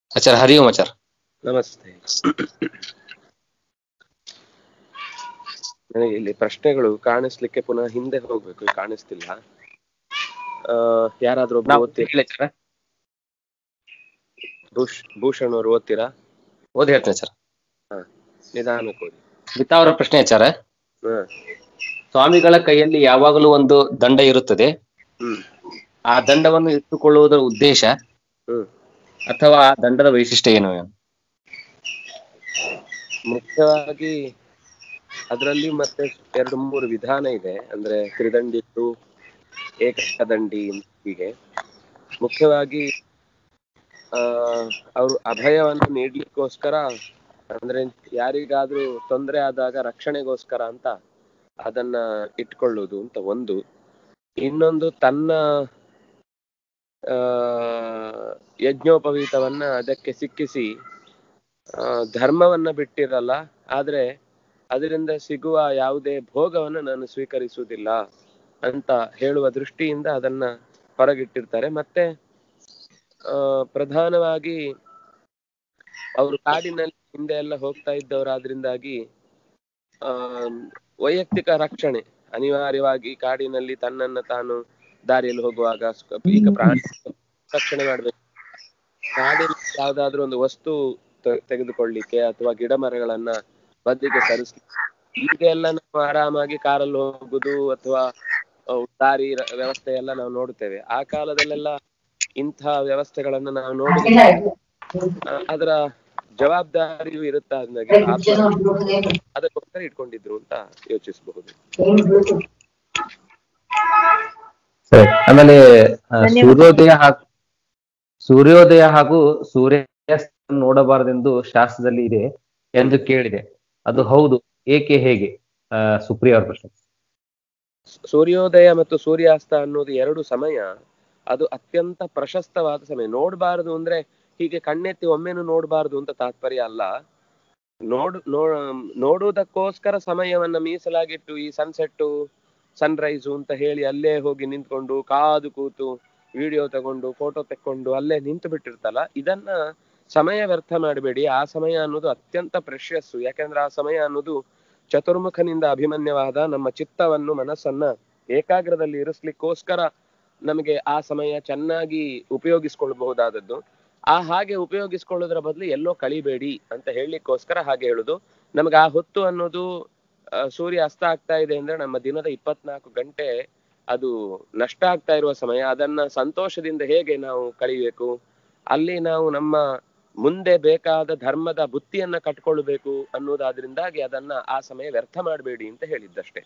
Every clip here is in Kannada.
ಆಚಾರ ಹರಿ ಓಂ ಆಚಾರ ನಮಸ್ತೆ ನನಗೆ ಇಲ್ಲಿ ಪ್ರಶ್ನೆಗಳು ಕಾಣಿಸ್ಲಿಕ್ಕೆ ಪುನಃ ಹಿಂದೆ ಹೋಗ್ಬೇಕು ಕಾಣಿಸ್ತಿಲ್ಲ ಆ ಯಾರಾದ್ರೂ ಒಬ್ರು ನಾವು ಓದ್ತೀರಾ ಹೇಳಿ ಆಚಾರ ಭೂಷ್ ಭೂಷಣ್ ಅವರು ಓದ್ತೀರಾ ಓದಿ ಹೇಳ್ತೀನಿ ಆಚಾರ ನಿಧಾನಕ್ಕೆ ಓದಿ ಗೀತಾ ಅವರ ಪ್ರಶ್ನೆ ಆಚಾರ ಹ ಸ್ವಾಮಿಗಳ ಕೈಯಲ್ಲಿ ಯಾವಾಗಲೂ ಒಂದು ದಂಡ ಇರುತ್ತದೆ ಹ್ಮ್ ಆ ದಂಡವನ್ನು ಇಟ್ಟುಕೊಳ್ಳುವುದರ ಉದ್ದೇಶ ಹ್ಮ್ ಅಥವಾ ಆ ದಂಡದ ವೈಶಿಷ್ಟ್ಯ ಏನು ಮುಖ್ಯವಾಗಿ ಅದರಲ್ಲಿ ಮತ್ತೆ ಎರಡು ಮೂರು ವಿಧಾನ ಇದೆ ಅಂದ್ರೆ ತ್ರಿದಂಡಿತ್ತು ಏಕದಂಡಿ ಹೀಗೆ ಮುಖ್ಯವಾಗಿ ಆ ಅವರು ಅಭಯವನ್ನು ನೀಡ್ಲಿಕ್ಕೋಸ್ಕರ ಅಂದ್ರೆ ಯಾರಿಗಾದ್ರೂ ತೊಂದರೆ ಆದಾಗ ರಕ್ಷಣೆಗೋಸ್ಕರ ಅಂತ ಅದನ್ನ ಇಟ್ಕೊಳ್ಳುವುದು ಅಂತ ಒಂದು ಇನ್ನೊಂದು ತನ್ನ ಆ ಯಜ್ಞೋಪವೀತವನ್ನ ಅದಕ್ಕೆ ಸಿಕ್ಕಿಸಿ ಆ ಧರ್ಮವನ್ನ ಬಿಟ್ಟಿರಲ್ಲ ಆದ್ರೆ ಅದರಿಂದ ಸಿಗುವ ಯಾವುದೇ ಭೋಗವನ್ನು ನಾನು ಸ್ವೀಕರಿಸುವುದಿಲ್ಲ ಅಂತ ಹೇಳುವ ದೃಷ್ಟಿಯಿಂದ ಅದನ್ನ ಹೊರಗಿಟ್ಟಿರ್ತಾರೆ ಮತ್ತೆ ಆ ಪ್ರಧಾನವಾಗಿ ಅವರು ಕಾಡಿನಲ್ಲಿ ಹಿಂದೆ ಎಲ್ಲ ಹೋಗ್ತಾ ಇದ್ದವರಾದ್ರಿಂದಾಗಿ ಆ ವೈಯಕ್ತಿಕ ರಕ್ಷಣೆ ಅನಿವಾರ್ಯವಾಗಿ ಕಾಡಿನಲ್ಲಿ ತನ್ನನ್ನ ತಾನು ದಾರಿಯಲ್ಲಿ ಹೋಗುವಾಗ ಸ್ವ- ಈಗ ಪ್ರಾಣಿ ರಕ್ಷಣೆ ಮಾಡ್ಬೇಕು ಕಾಡಿನಲ್ಲಿ ಯಾವ್ದಾದ್ರು ಒಂದು ವಸ್ತು ತೆ- ತೆಗೆದುಕೊಳ್ಳಿಕ್ಕೆ ಅಥವಾ ಗಿಡ ಮರಗಳನ್ನ ಬದಿಗೆ ಸರಿಸ್ಲಿಕ್ಕೆ ಈಗ ಎಲ್ಲ ನಾವು ಆರಾಮಾಗಿ ಕಾರಲ್ಲಿ ಹೋಗುದು ಅಥವಾ ಅಹ್, ದಾರಿ ರ- ವ್ಯವಸ್ಥೆ ಎಲ್ಲ ನಾವು ನೋಡುತ್ತೇವೆ ಆ ಕಾಲದಲ್ಲೆಲ್ಲ ಇಂಥ ವ್ಯವಸ್ಥೆಗಳನ್ನ ನಾವು ನೋಡಿ ಅದರ ಜವಾಬ್ದಾರಿಯು ಇರುತ್ತಾ ಅಂದಾಗೆ ಆತ್ಮ ಅದಕ್ಕೋಸ್ಕರ ಇಟ್ಕೊಂಡಿದ್ರು ಅಂತ ಯೋಚಿಸಬಹುದು ಸರಿ ಆಮೇಲೆ ಆ, ಧನ್ಯವಾದ. ಸೂರ್ಯೋದಯ ಹಾಗೂ ಸೂರ್ಯೋದಯ ಹಾಗೂ ಸೂರ್ಯಾಸ್ತ ನೋಡಬಾರದೆಂದು ಶಾಸ್ತ್ರದಲ್ಲಿ ಇದೆ ಎಂದು ಕೇಳಿದೆ ಅದು ಹೌದು ಏಕೆ ಹೇಗೆ ಆ, ಸುಪ್ರಿಯ ಅವ್ರ ಪ್ರಶ್ನೆ ಸೂರ್ಯೋದಯ ಮತ್ತು ಸೂರ್ಯಾಸ್ತ ಅನ್ನೋದು ಎರಡು ಸಮಯ ಅದು ಅತ್ಯಂತ ಪ್ರಶಸ್ತವಾದ ಸಮಯ ನೋಡಬಾರದು ಅಂದ್ರೆ ಹೀಗೆ ಕಣ್ಣೆತ್ತಿ ಒಮ್ಮೆನೂ ನೋಡಬಾರದು ಅಂತ ತಾತ್ಪರ್ಯ ಅಲ್ಲ ನೋಡ್ ನೋ ನೋಡುವುದಕ್ಕೋಸ್ಕರ ಸಮಯವನ್ನ ಮೀಸಲಾಗಿಟ್ಟು ಈ ಸನ್ಸೆಟ್ಟು ಸನ್ರೈಸು ಅಂತ ಹೇಳಿ ಅಲ್ಲೇ ಹೋಗಿ ನಿಂತ್ಕೊಂಡು ಕಾದು ಕೂತು ವಿಡಿಯೋ ತಗೊಂಡು ಫೋಟೋ ತೆಕ್ಕೊಂಡು ಅಲ್ಲೇ ನಿಂತು ಬಿಟ್ಟಿರ್ತಲ್ಲ ಇದನ್ನ ಸಮಯ ವ್ಯರ್ಥ ಮಾಡಬೇಡಿ ಆ ಸಮಯ ಅನ್ನೋದು ಅತ್ಯಂತ ಪ್ರೆಷಿಯಸ್ಸು ಯಾಕಂದ್ರೆ ಆ ಸಮಯ ಅನ್ನೋದು ಚತುರ್ಮುಖನಿಂದ ಅಭಿಮನ್ಯವಾದ ನಮ್ಮ ಚಿತ್ತವನ್ನು ಮನಸ್ಸನ್ನ ಏಕಾಗ್ರದಲ್ಲಿ ಇರಿಸ್ಲಿಕ್ಕೋಸ್ಕರ ನಮಗೆ ಆ ಸಮಯ ಚೆನ್ನಾಗಿ ಉಪಯೋಗಿಸ್ಕೊಳ್ಬಹುದಾದದ್ದು ಆ ಹಾಗೆ ಉಪಯೋಗಿಸ್ಕೊಳ್ಳೋದ್ರ ಬದಲು ಎಲ್ಲೋ ಕಳಿಬೇಡಿ ಅಂತ ಹೇಳಲಿಕ್ಕೋಸ್ಕರ ಹಾಗೆ ಹೇಳುದು ನಮ್ಗೆ ಆ ಹೊತ್ತು ಅನ್ನೋದು ಆ, ಸೂರ್ಯ ಅಸ್ತ ಆಗ್ತಾ ಇದೆ ಅಂದ್ರೆ ನಮ್ಮ ದಿನದ ಇಪ್ಪತ್ನಾಲ್ಕು ಗಂಟೆ ಅದು ನಷ್ಟ ಆಗ್ತಾ ಇರುವ ಸಮಯ ಅದನ್ನ ಸಂತೋಷದಿಂದ ಹೇಗೆ ನಾವು ಕಳಿಬೇಕು ಅಲ್ಲಿ ನಾವು ನಮ್ಮ ಮುಂದೆ ಬೇಕಾದ ಧರ್ಮದ ಬುತ್ತಿಯನ್ನ ಕಟ್ಕೊಳ್ಬೇಕು ಅನ್ನೋದಾದ್ರಿಂದಾಗಿ ಅದನ್ನ ಆ ಸಮಯ ವ್ಯರ್ಥ ಮಾಡಬೇಡಿ ಅಂತ ಹೇಳಿದ್ದಷ್ಟೇ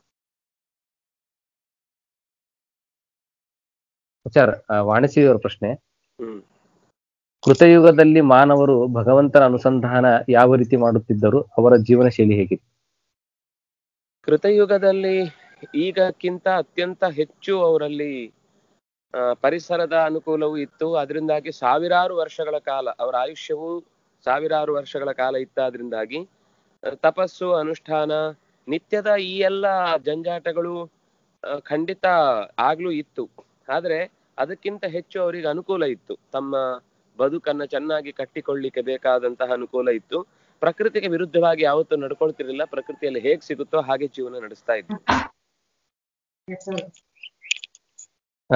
ವಿಚಾರ ವಾಣಿಸಿ ಅವರ ಪ್ರಶ್ನೆ ಹ್ಮ್ ಕೃತಯುಗದಲ್ಲಿ ಮಾನವರು ಭಗವಂತನ ಅನುಸಂಧಾನ ಯಾವ ರೀತಿ ಮಾಡುತ್ತಿದ್ದರು ಅವರ ಜೀವನ ಶೈಲಿ ಹೇಗಿತ್ತು ಕೃತಯುಗದಲ್ಲಿ ಈಗಕ್ಕಿಂತ ಅತ್ಯಂತ ಹೆಚ್ಚು ಅವರಲ್ಲಿ ಆ, ಪರಿಸರದ ಅನುಕೂಲವೂ ಇತ್ತು ಅದರಿಂದಾಗಿ ಸಾವಿರಾರು ವರ್ಷಗಳ ಕಾಲ ಅವರ ಆಯುಷ್ಯವು ಸಾವಿರಾರು ವರ್ಷಗಳ ಕಾಲ ಇತ್ತಾದ್ರಿಂದಾಗಿ ಆ, ತಪಸ್ಸು ಅನುಷ್ಠಾನ ನಿತ್ಯದ ಈ ಎಲ್ಲ ಜಂಜಾಟಗಳು ಆ, ಖಂಡಿತ ಆಗ್ಲೂ ಇತ್ತು ಆದ್ರೆ ಅದಕ್ಕಿಂತ ಹೆಚ್ಚು ಅವರಿಗೆ ಅನುಕೂಲ ಇತ್ತು ತಮ್ಮ ಬದುಕನ್ನ ಚೆನ್ನಾಗಿ ಕಟ್ಟಿಕೊಳ್ಳಿಕ್ಕೆ ಬೇಕಾದಂತಹ ಅನುಕೂಲ ಇತ್ತು ಪ್ರಕೃತಿಗೆ ವಿರುದ್ಧವಾಗಿ ಯಾವತ್ತೂ ನಡ್ಕೊಳ್ತಿರ್ಲಿಲ್ಲ ಪ್ರಕೃತಿಯಲ್ಲಿ ಹೇಗ್ ಸಿಗುತ್ತೋ ಹಾಗೆ ಜೀವನ ನಡೆಸ್ತಾ ಇದ್ರು ಆ,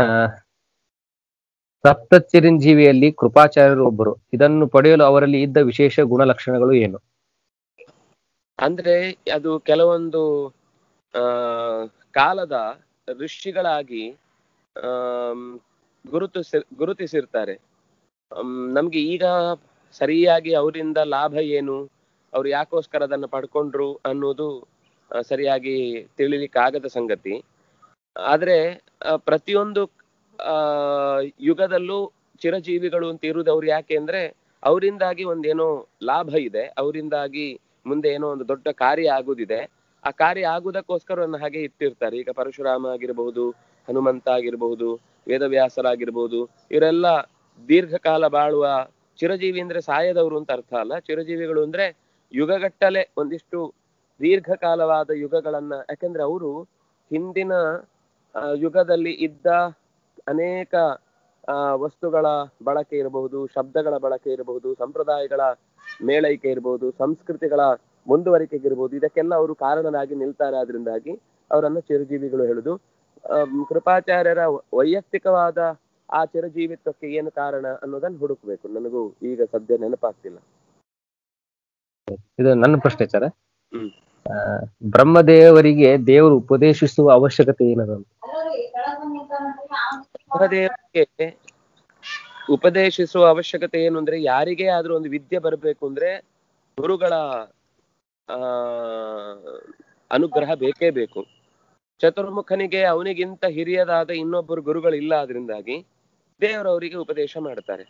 ಸಪ್ತ ಚಿರಂಜೀವಿಯಲ್ಲಿ ಕೃಪಾಚಾರ್ಯರು ಒಬ್ಬರು ಇದನ್ನು ಪಡೆಯಲು ಅವರಲ್ಲಿ ಇದ್ದ ವಿಶೇಷ ಗುಣಲಕ್ಷಣಗಳು ಏನು ಅಂದ್ರೆ ಅದು ಕೆಲವೊಂದು ಆ ಕಾಲದ ಋಷಿಗಳಾಗಿ ಆಮ್, ಗುರುತಿಸಿ ಗುರುತಿಸಿರ್ತಾರೆ ಆಮ್, ನಮ್ಗೆ ಈಗ ಸರಿಯಾಗಿ ಅವರಿಂದ ಲಾಭ ಏನು ಅವ್ರು ಯಾಕೋಸ್ಕರ ಅದನ್ನ ಪಡ್ಕೊಂಡ್ರು ಅನ್ನೋದು ಆ, ಸರಿಯಾಗಿ ತಿಳಿಲಿಕ್ಕಾಗದ ಸಂಗತಿ ಆದ್ರೆ ಆ, ಪ್ರತಿಯೊಂದು ಆ ಯುಗದಲ್ಲೂ ಚಿರಜೀವಿಗಳು ಅಂತ ಇರುವುದು ಅವ್ರು ಯಾಕೆ ಅಂದ್ರೆ ಅವರಿಂದಾಗಿ ಒಂದೇನೋ ಲಾಭ ಇದೆ ಅವರಿಂದಾಗಿ ಮುಂದೆ ಏನೋ ಒಂದು ದೊಡ್ಡ ಕಾರ್ಯ ಆಗುದಿದೆ ಆ ಕಾರ್ಯ ಆಗುವುದಕ್ಕೋಸ್ಕರ ಅವ್ರನ್ನ ಹಾಗೆ ಇಟ್ಟಿರ್ತಾರೆ ಈಗ ಪರಶುರಾಮ ಆಗಿರಬಹುದು ಹನುಮಂತ ಆಗಿರಬಹುದು ವೇದವ್ಯಾಸರಾಗಿರ್ಬಹುದು ಇವರೆಲ್ಲ ದೀರ್ಘಕಾಲ ಬಾಳುವ ಚಿರಜೀವಿ ಅಂದ್ರೆ ಸಾಯದವರು ಅಂತ ಅರ್ಥ ಅಲ್ಲ ಚಿರಜೀವಿಗಳು ಅಂದ್ರೆ ಯುಗಗಟ್ಟಲೆ ಒಂದಿಷ್ಟು ದೀರ್ಘಕಾಲವಾದ ಯುಗಗಳನ್ನ ಯಾಕಂದ್ರೆ ಅವರು ಹಿಂದಿನ ಆ, ಯುಗದಲ್ಲಿ ಇದ್ದ ಅನೇಕ ಆ ವಸ್ತುಗಳ ಬಳಕೆ ಇರಬಹುದು ಶಬ್ದಗಳ ಬಳಕೆ ಇರಬಹುದು ಸಂಪ್ರದಾಯಗಳ ಮೇಳೈಕೆ ಇರಬಹುದು ಸಂಸ್ಕೃತಿಗಳ ಮುಂದುವರಿಕೆಗೆ ಇರಬಹುದು ಇದಕ್ಕೆಲ್ಲ ಅವರು ಕಾರಣರಾಗಿ ನಿಲ್ತಾರೆ ಆದ್ರಿಂದಾಗಿ ಅವರನ್ನ ಚಿರಜೀವಿಗಳು ಹೇಳುದು ಆಮ್, ಕೃಪಾಚಾರ್ಯರ ವೈಯಕ್ತಿಕವಾದ ಆ ಚಿರಜೀವಿತ್ವಕ್ಕೆ ಏನು ಕಾರಣ ಅನ್ನೋದನ್ನ ಹುಡುಕ್ಬೇಕು ನನಗೂ ಈಗ ಸದ್ಯ ನೆನಪಾಗ್ತಿಲ್ಲ ಇದು ನನ್ನ ಪ್ರಶ್ನೆ ಸರ್ ಹ್ಮ್. ಬ್ರಹ್ಮದೇವರಿಗೆ ದೇವರು ಉಪದೇಶಿಸುವ ಅವಶ್ಯಕತೆ ಏನದ ಅಂತ ಬ್ರಹ್ಮದೇವರಿಗೆ ಉಪದೇಶಿಸುವ ಅವಶ್ಯಕತೆ ಏನು ಅಂದ್ರೆ ಯಾರಿಗೇ ಆದ್ರೂ ಒಂದು ವಿದ್ಯೆ ಬರಬೇಕು ಅಂದ್ರೆ ಗುರುಗಳ ಆ ಅನುಗ್ರಹ ಬೇಕೇ ಬೇಕು ಚತುರ್ಮುಖನಿಗೆ ಅವನಿಗಿಂತ ಹಿರಿಯದಾದ ಇನ್ನೊಬ್ಬರು ಗುರುಗಳು ಇಲ್ಲ ಆದ್ರಿಂದಾಗಿ ದೇವರವರಿಗೆ ಉಪದೇಶ ಮಾಡ್ತಾರೆ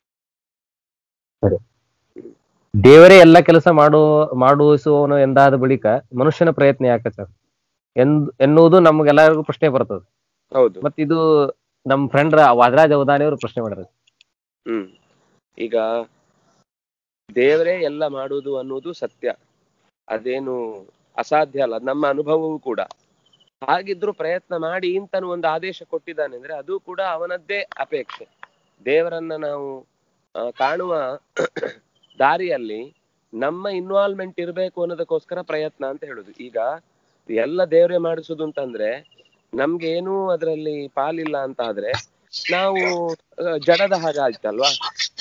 ದೇವರೇ ಎಲ್ಲ ಕೆಲಸ ಮಾಡು ಮಾಡಿಸುವವನು ಎಂದಾದ ಬಳಿಕ ಮನುಷ್ಯನ ಪ್ರಯತ್ನ ಯಾಕೆ ಸರ್ ಎಂದ್ ಎನ್ನುವುದು ನಮ್ಗೆಲ್ಲರಿಗೂ ಪ್ರಶ್ನೆ ಬರ್ತದೆ ಹೌದು ಮತ್ ಇದು ನಮ್ ಫ್ರೆಂಡ್ ವಾದರಾಜ್ ಅವಧಾನಿ ಅವರು ಪ್ರಶ್ನೆ ಮಾಡಿದ್ರು ಹ್ಮ್ ಈಗ ದೇವರೇ ಎಲ್ಲ ಮಾಡುವುದು ಅನ್ನೋದು ಸತ್ಯ ಅದೇನು ಅಸಾಧ್ಯ ಅಲ್ಲ ನಮ್ಮ ಅನುಭವವೂ ಕೂಡ ಹಾಗಿದ್ರು ಪ್ರಯತ್ನ ಮಾಡಿ ಇಂತನು ಒಂದು ಆದೇಶ ಕೊಟ್ಟಿದ್ದಾನೆ ಅಂದ್ರೆ ಅದು ಕೂಡ ಅವನದ್ದೇ ಅಪೇಕ್ಷೆ ದೇವರನ್ನ ನಾವು ಆ, ಕಾಣುವ ದಾರಿಯಲ್ಲಿ ನಮ್ಮ ಇನ್ವಾಲ್ವ್ಮೆಂಟ್ ಇರಬೇಕು ಅನ್ನೋದಕ್ಕೋಸ್ಕರ ಪ್ರಯತ್ನ ಅಂತ ಹೇಳುದು ಈಗ ಎಲ್ಲ ದೇವರೇ ಮಾಡಿಸುದು ಅಂತಂದ್ರೆ ನಮ್ಗೆ ಏನೂ ಅದರಲ್ಲಿ ಪಾಲಿಲ್ಲ ಅಂತ ಆದ್ರೆ ನಾವು ಆ, ಜಡದ ಹಾಗೆ ಆಯ್ತಲ್ವಾ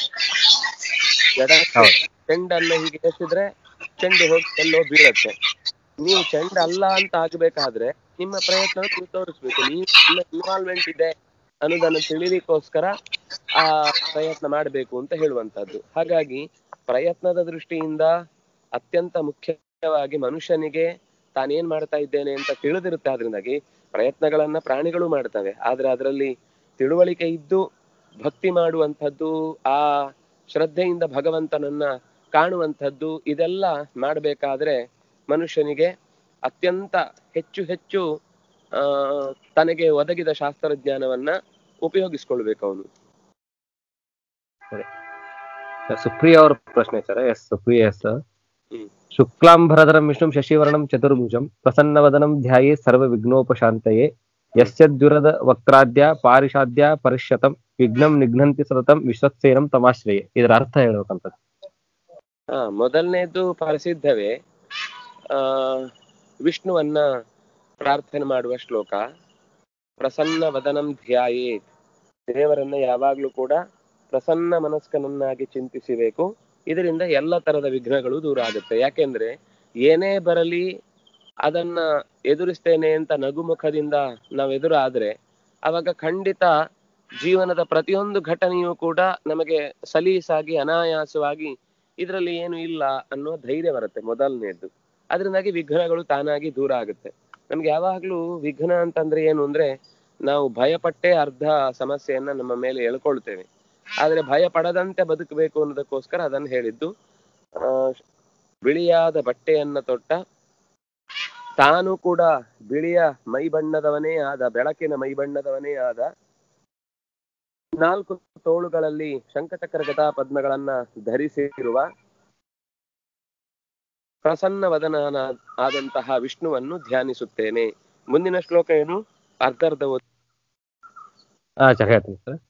ಜಡ ಹೌದು. ಚೆಂಡನ್ನ ಹೀಗೆ ಎಸೆದ್ರೆ ಚೆಂಡು ಹೋಗಿ ಎಲ್ಲೋ ಬೀಳತ್ತೆ ನೀವು ಚೆಂಡ ಅಲ್ಲ ಅಂತ ಆಗ್ಬೇಕಾದ್ರೆ ನಿಮ್ಮ ಪ್ರಯತ್ನ ನೀವು ತೋರಿಸ್ಬೇಕು ನೀವು ನಿಮ್ಮ ಇನ್ವಾಲ್ವ್ಮೆಂಟ್ ಇದೆ ಅನ್ನೋದನ್ನು ತಿಳಿಲಿಕ್ಕೋಸ್ಕರ ಆ ಪ್ರಯತ್ನ ಮಾಡಬೇಕು ಅಂತ ಹೇಳುವಂತದ್ದು ಹಾಗಾಗಿ ಪ್ರಯತ್ನದ ದೃಷ್ಟಿಯಿಂದ ಅತ್ಯಂತ ಮುಖ್ಯವಾಗಿ ಮನುಷ್ಯನಿಗೆ ತಾನೇನ್ ಮಾಡ್ತಾ ಇದ್ದೇನೆ ಅಂತ ತಿಳಿದಿರುತ್ತೆ ಆದ್ರಿಂದಾಗಿ ಪ್ರಯತ್ನಗಳನ್ನ ಪ್ರಾಣಿಗಳು ಮಾಡ್ತವೆ ಆದ್ರೆ ಅದರಲ್ಲಿ ತಿಳುವಳಿಕೆ ಇದ್ದು ಭಕ್ತಿ ಮಾಡುವಂಥದ್ದು ಆ ಶ್ರದ್ಧೆಯಿಂದ ಭಗವಂತನನ್ನ ಕಾಣುವಂಥದ್ದು ಇದೆಲ್ಲ ಮಾಡಬೇಕಾದ್ರೆ ಮನುಷ್ಯನಿಗೆ ಅತ್ಯಂತ ಹೆಚ್ಚು ಹೆಚ್ಚು ಆ ತನಗೆ ಒದಗಿದ ಶಾಸ್ತ್ರಜ್ಞಾನವನ್ನ ಉಪಯೋಗಿಸ್ಕೊಳ್ಬೇಕು ಅವನು ಸುಪ್ರಿಯ ಅವ್ರ ಪ್ರಶ್ನೆ sir yes Supriya yes hmm. ಶುಕ್ಲಾಂಬರಧರಂ ವಿಷ್ಣುಂ ಶಶಿವರ್ಣಂ ಚತುರ್ಭುಜಂ ಪ್ರಸನ್ನವದನಂ ಧ್ಯಾಯೇ ಸರ್ವ ವಿಘ್ನೋಪಶಾಂತಯೇ ಯಸ್ಯದ್ಯುರದ ವಕ್ರಾದ್ಯ ಪಾರಿಷಾದ್ಯ ಪರಿಷ್ಯತಂ ವಿಘ್ನಂ ನಿಘ್ನಂತಿ ಸತತಂ ವಿಶ್ವಕ್ಸೇನಂ ತಮಾಶ್ರಯೇ ಇದರ ಅರ್ಥ ಹೇಳ್ಬೇಕಂತ ಹಾ ಮೊದಲನೇದು ಪ್ರಸಿದ್ಧವೇ ಆ ವಿಷ್ಣುವನ್ನ ಪ್ರಾರ್ಥನೆ ಮಾಡುವ ಶ್ಲೋಕ ಪ್ರಸನ್ನ ವದನಂ ಧ್ಯಾಯೇ ದೇವರನ್ನ ಯಾವಾಗ್ಲೂ ಕೂಡ ಪ್ರಸನ್ನ ಮನಸ್ಕನನ್ನಾಗಿ ಚಿಂತಿಸಬೇಕು ಇದರಿಂದ ಎಲ್ಲ ತರದ ವಿಘ್ನಗಳು ದೂರ ಆಗುತ್ತೆ ಯಾಕೆಂದ್ರೆ ಏನೇ ಬರಲಿ ಅದನ್ನ ಎದುರಿಸ್ತೇನೆ ಅಂತ ನಗುಮುಖದಿಂದ ನಾವು ಎದುರಾದ್ರೆ ಅವಾಗ ಖಂಡಿತ ಜೀವನದ ಪ್ರತಿಯೊಂದು ಘಟನೆಯೂ ಕೂಡ ನಮಗೆ ಸಲೀಸಾಗಿ ಅನಾಯಾಸವಾಗಿ ಇದರಲ್ಲಿ ಏನು ಇಲ್ಲ ಅನ್ನೋ ಧೈರ್ಯ ಬರುತ್ತೆ ಮೊದಲನೇದ್ದು ಅದರಿಂದಾಗಿ ವಿಘ್ನಗಳು ತಾನಾಗಿ ದೂರ ಆಗುತ್ತೆ ನಮ್ಗೆ ಯಾವಾಗ್ಲೂ ವಿಘ್ನ ಅಂತಂದ್ರೆ ಏನು ಅಂದ್ರೆ ನಾವು ಭಯಪಟ್ಟೆ ಅರ್ಧ ಸಮಸ್ಯೆಯನ್ನ ನಮ್ಮ ಮೇಲೆ ಎಳ್ಕೊಳ್ತೇವೆ ಆದ್ರೆ ಭಯ ಪಡದಂತೆ ಬದುಕಬೇಕು ಅನ್ನೋದಕ್ಕೋಸ್ಕರ ಅದನ್ನ ಹೇಳಿದ್ದು ಆ ಬಿಳಿಯಾದ ಬಟ್ಟೆಯನ್ನ ತೊಟ್ಟ ತಾನು ಕೂಡ ಬಿಳಿಯ ಮೈ ಬಣ್ಣದವನೇ ಆದ ಬೆಳಕಿನ ಮೈ ಬಣ್ಣದವನೇ ಆದ ನಾಲ್ಕು ತೋಳುಗಳಲ್ಲಿ ಶಂಖಚಕ್ರ ಗದಾ ಪದ್ಮಗಳನ್ನ ಧರಿಸಿರುವ ಪ್ರಸನ್ನ ವದನನ ಆದಂತಹ ವಿಷ್ಣುವನ್ನು ಧ್ಯಾನಿಸುತ್ತೇನೆ ಮುಂದಿನ ಶ್ಲೋಕ ಏನು ಅರ್ಧರ್ಧ ಓದಿ. ಹಾ ಸರ್ ಹೇಳ್ತೀನಿ ಸರ್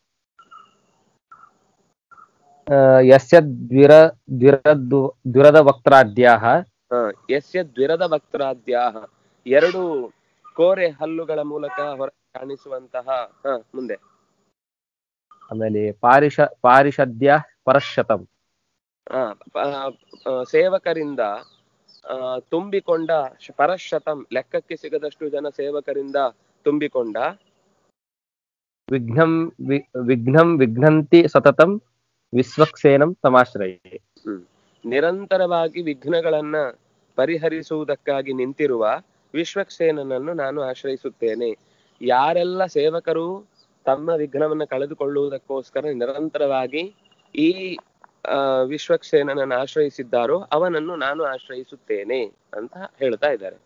ಯಸ್ಯ ದ್ವಿರ ದ್ವಿರ ದ್ವಿರದ ವಕ್ರಾದ್ಯಾಹ ಹ, ಯಸ್ಯ ದ್ವಿರದ ಭಕ್ತರಾದ್ಯಾಹ ಎರಡು ಕೋರೆ ಹಲ್ಲುಗಳ ಮೂಲಕ ಹೊರ ಕಾಣಿಸುವಂತಹ ಹ ಮುಂದೆ ಆಮೇಲೆ ಪಾರಿಷ ಪಾರಿಷದ್ಯ ಪರಶತಂ ಆ, ಪ- ಆ, ಸೇವಕರಿಂದ ಆ, ತುಂಬಿಕೊಂಡ ಶ- ಪರಶತಂ ಲೆಕ್ಕಕ್ಕೆ ಸಿಗದಷ್ಟು ಜನ ಸೇವಕರಿಂದ ತುಂಬಿಕೊಂಡ ವಿಘ್ನಂ ವಿ- ವಿಘ್ನಂ ವಿಘ್ನಂತಿ ಸತತಂ ವಿಶ್ವಕ್ಸೇನಂ ತಮಾಶ್ರಯೇ ನಿರಂತರವಾಗಿ ವಿಘ್ನಗಳನ್ನ ಪರಿಹರಿಸುವುದಕ್ಕಾಗಿ ನಿಂತಿರುವ ವಿಶ್ವಕ್ಸೇನನನ್ನು ನಾನು ಆಶ್ರಯಿಸುತ್ತೇನೆ ಯಾರೆಲ್ಲ ಸೇವಕರು ತಮ್ಮ ವಿಘ್ನವನ್ನ ಕಳೆದುಕೊಳ್ಳುವುದಕ್ಕೋಸ್ಕರ ನಿರಂತರವಾಗಿ ಈ ಆ, ವಿಶ್ವಕ್ಸೇನನನ್ನು ಆಶ್ರಯಿಸಿದ್ದಾರೋ ಅವನನ್ನು ನಾನು ಆಶ್ರಯಿಸುತ್ತೇನೆ ಅಂತ ಹೇಳ್ತಾ ಇದ್ದಾರೆ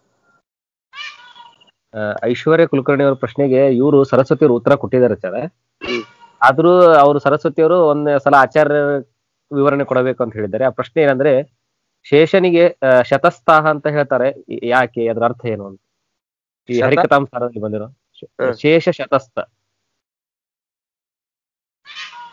ಆ, ಐಶ್ವರ್ಯ ಕುಲಕರ್ಣಿ ಅವರ ಪ್ರಶ್ನೆಗೆ ಇವರು ಸರಸ್ವತಿ ಅವರು ಉತ್ತರ ಕೊಟ್ಟಿದ್ದಾರೆ ಸರ್ ಹ್ಮ್. ಆದ್ರೂ ಅವರು ಸರಸ್ವತಿ ಅವರು ಒಂದ್ ಸಲ ಆಚಾರ್ಯ ವಿವರಣೆ ಕೊಡಬೇಕು ಅಂತ ಹೇಳಿದ್ದಾರೆ ಆ ಪ್ರಶ್ನೆ ಏನಂದ್ರೆ ಶೇಷನಿಗೆ ಆ, ಶತಸ್ಥಾಹ ಅಂತ ಹೇಳ್ತಾರೆ ಈ- ಯಾಕೆ ಅದ್ರ ಅರ್ಥ ಏನು ಅಂತ ಈ ಶತ? ಹರಿಕಥಾಂಸಾರದಲ್ಲಿ ಬಂದಿರೋ ಶೇ- ಹ್ಮ್. ಶೇಷ ಶತಸ್ಥ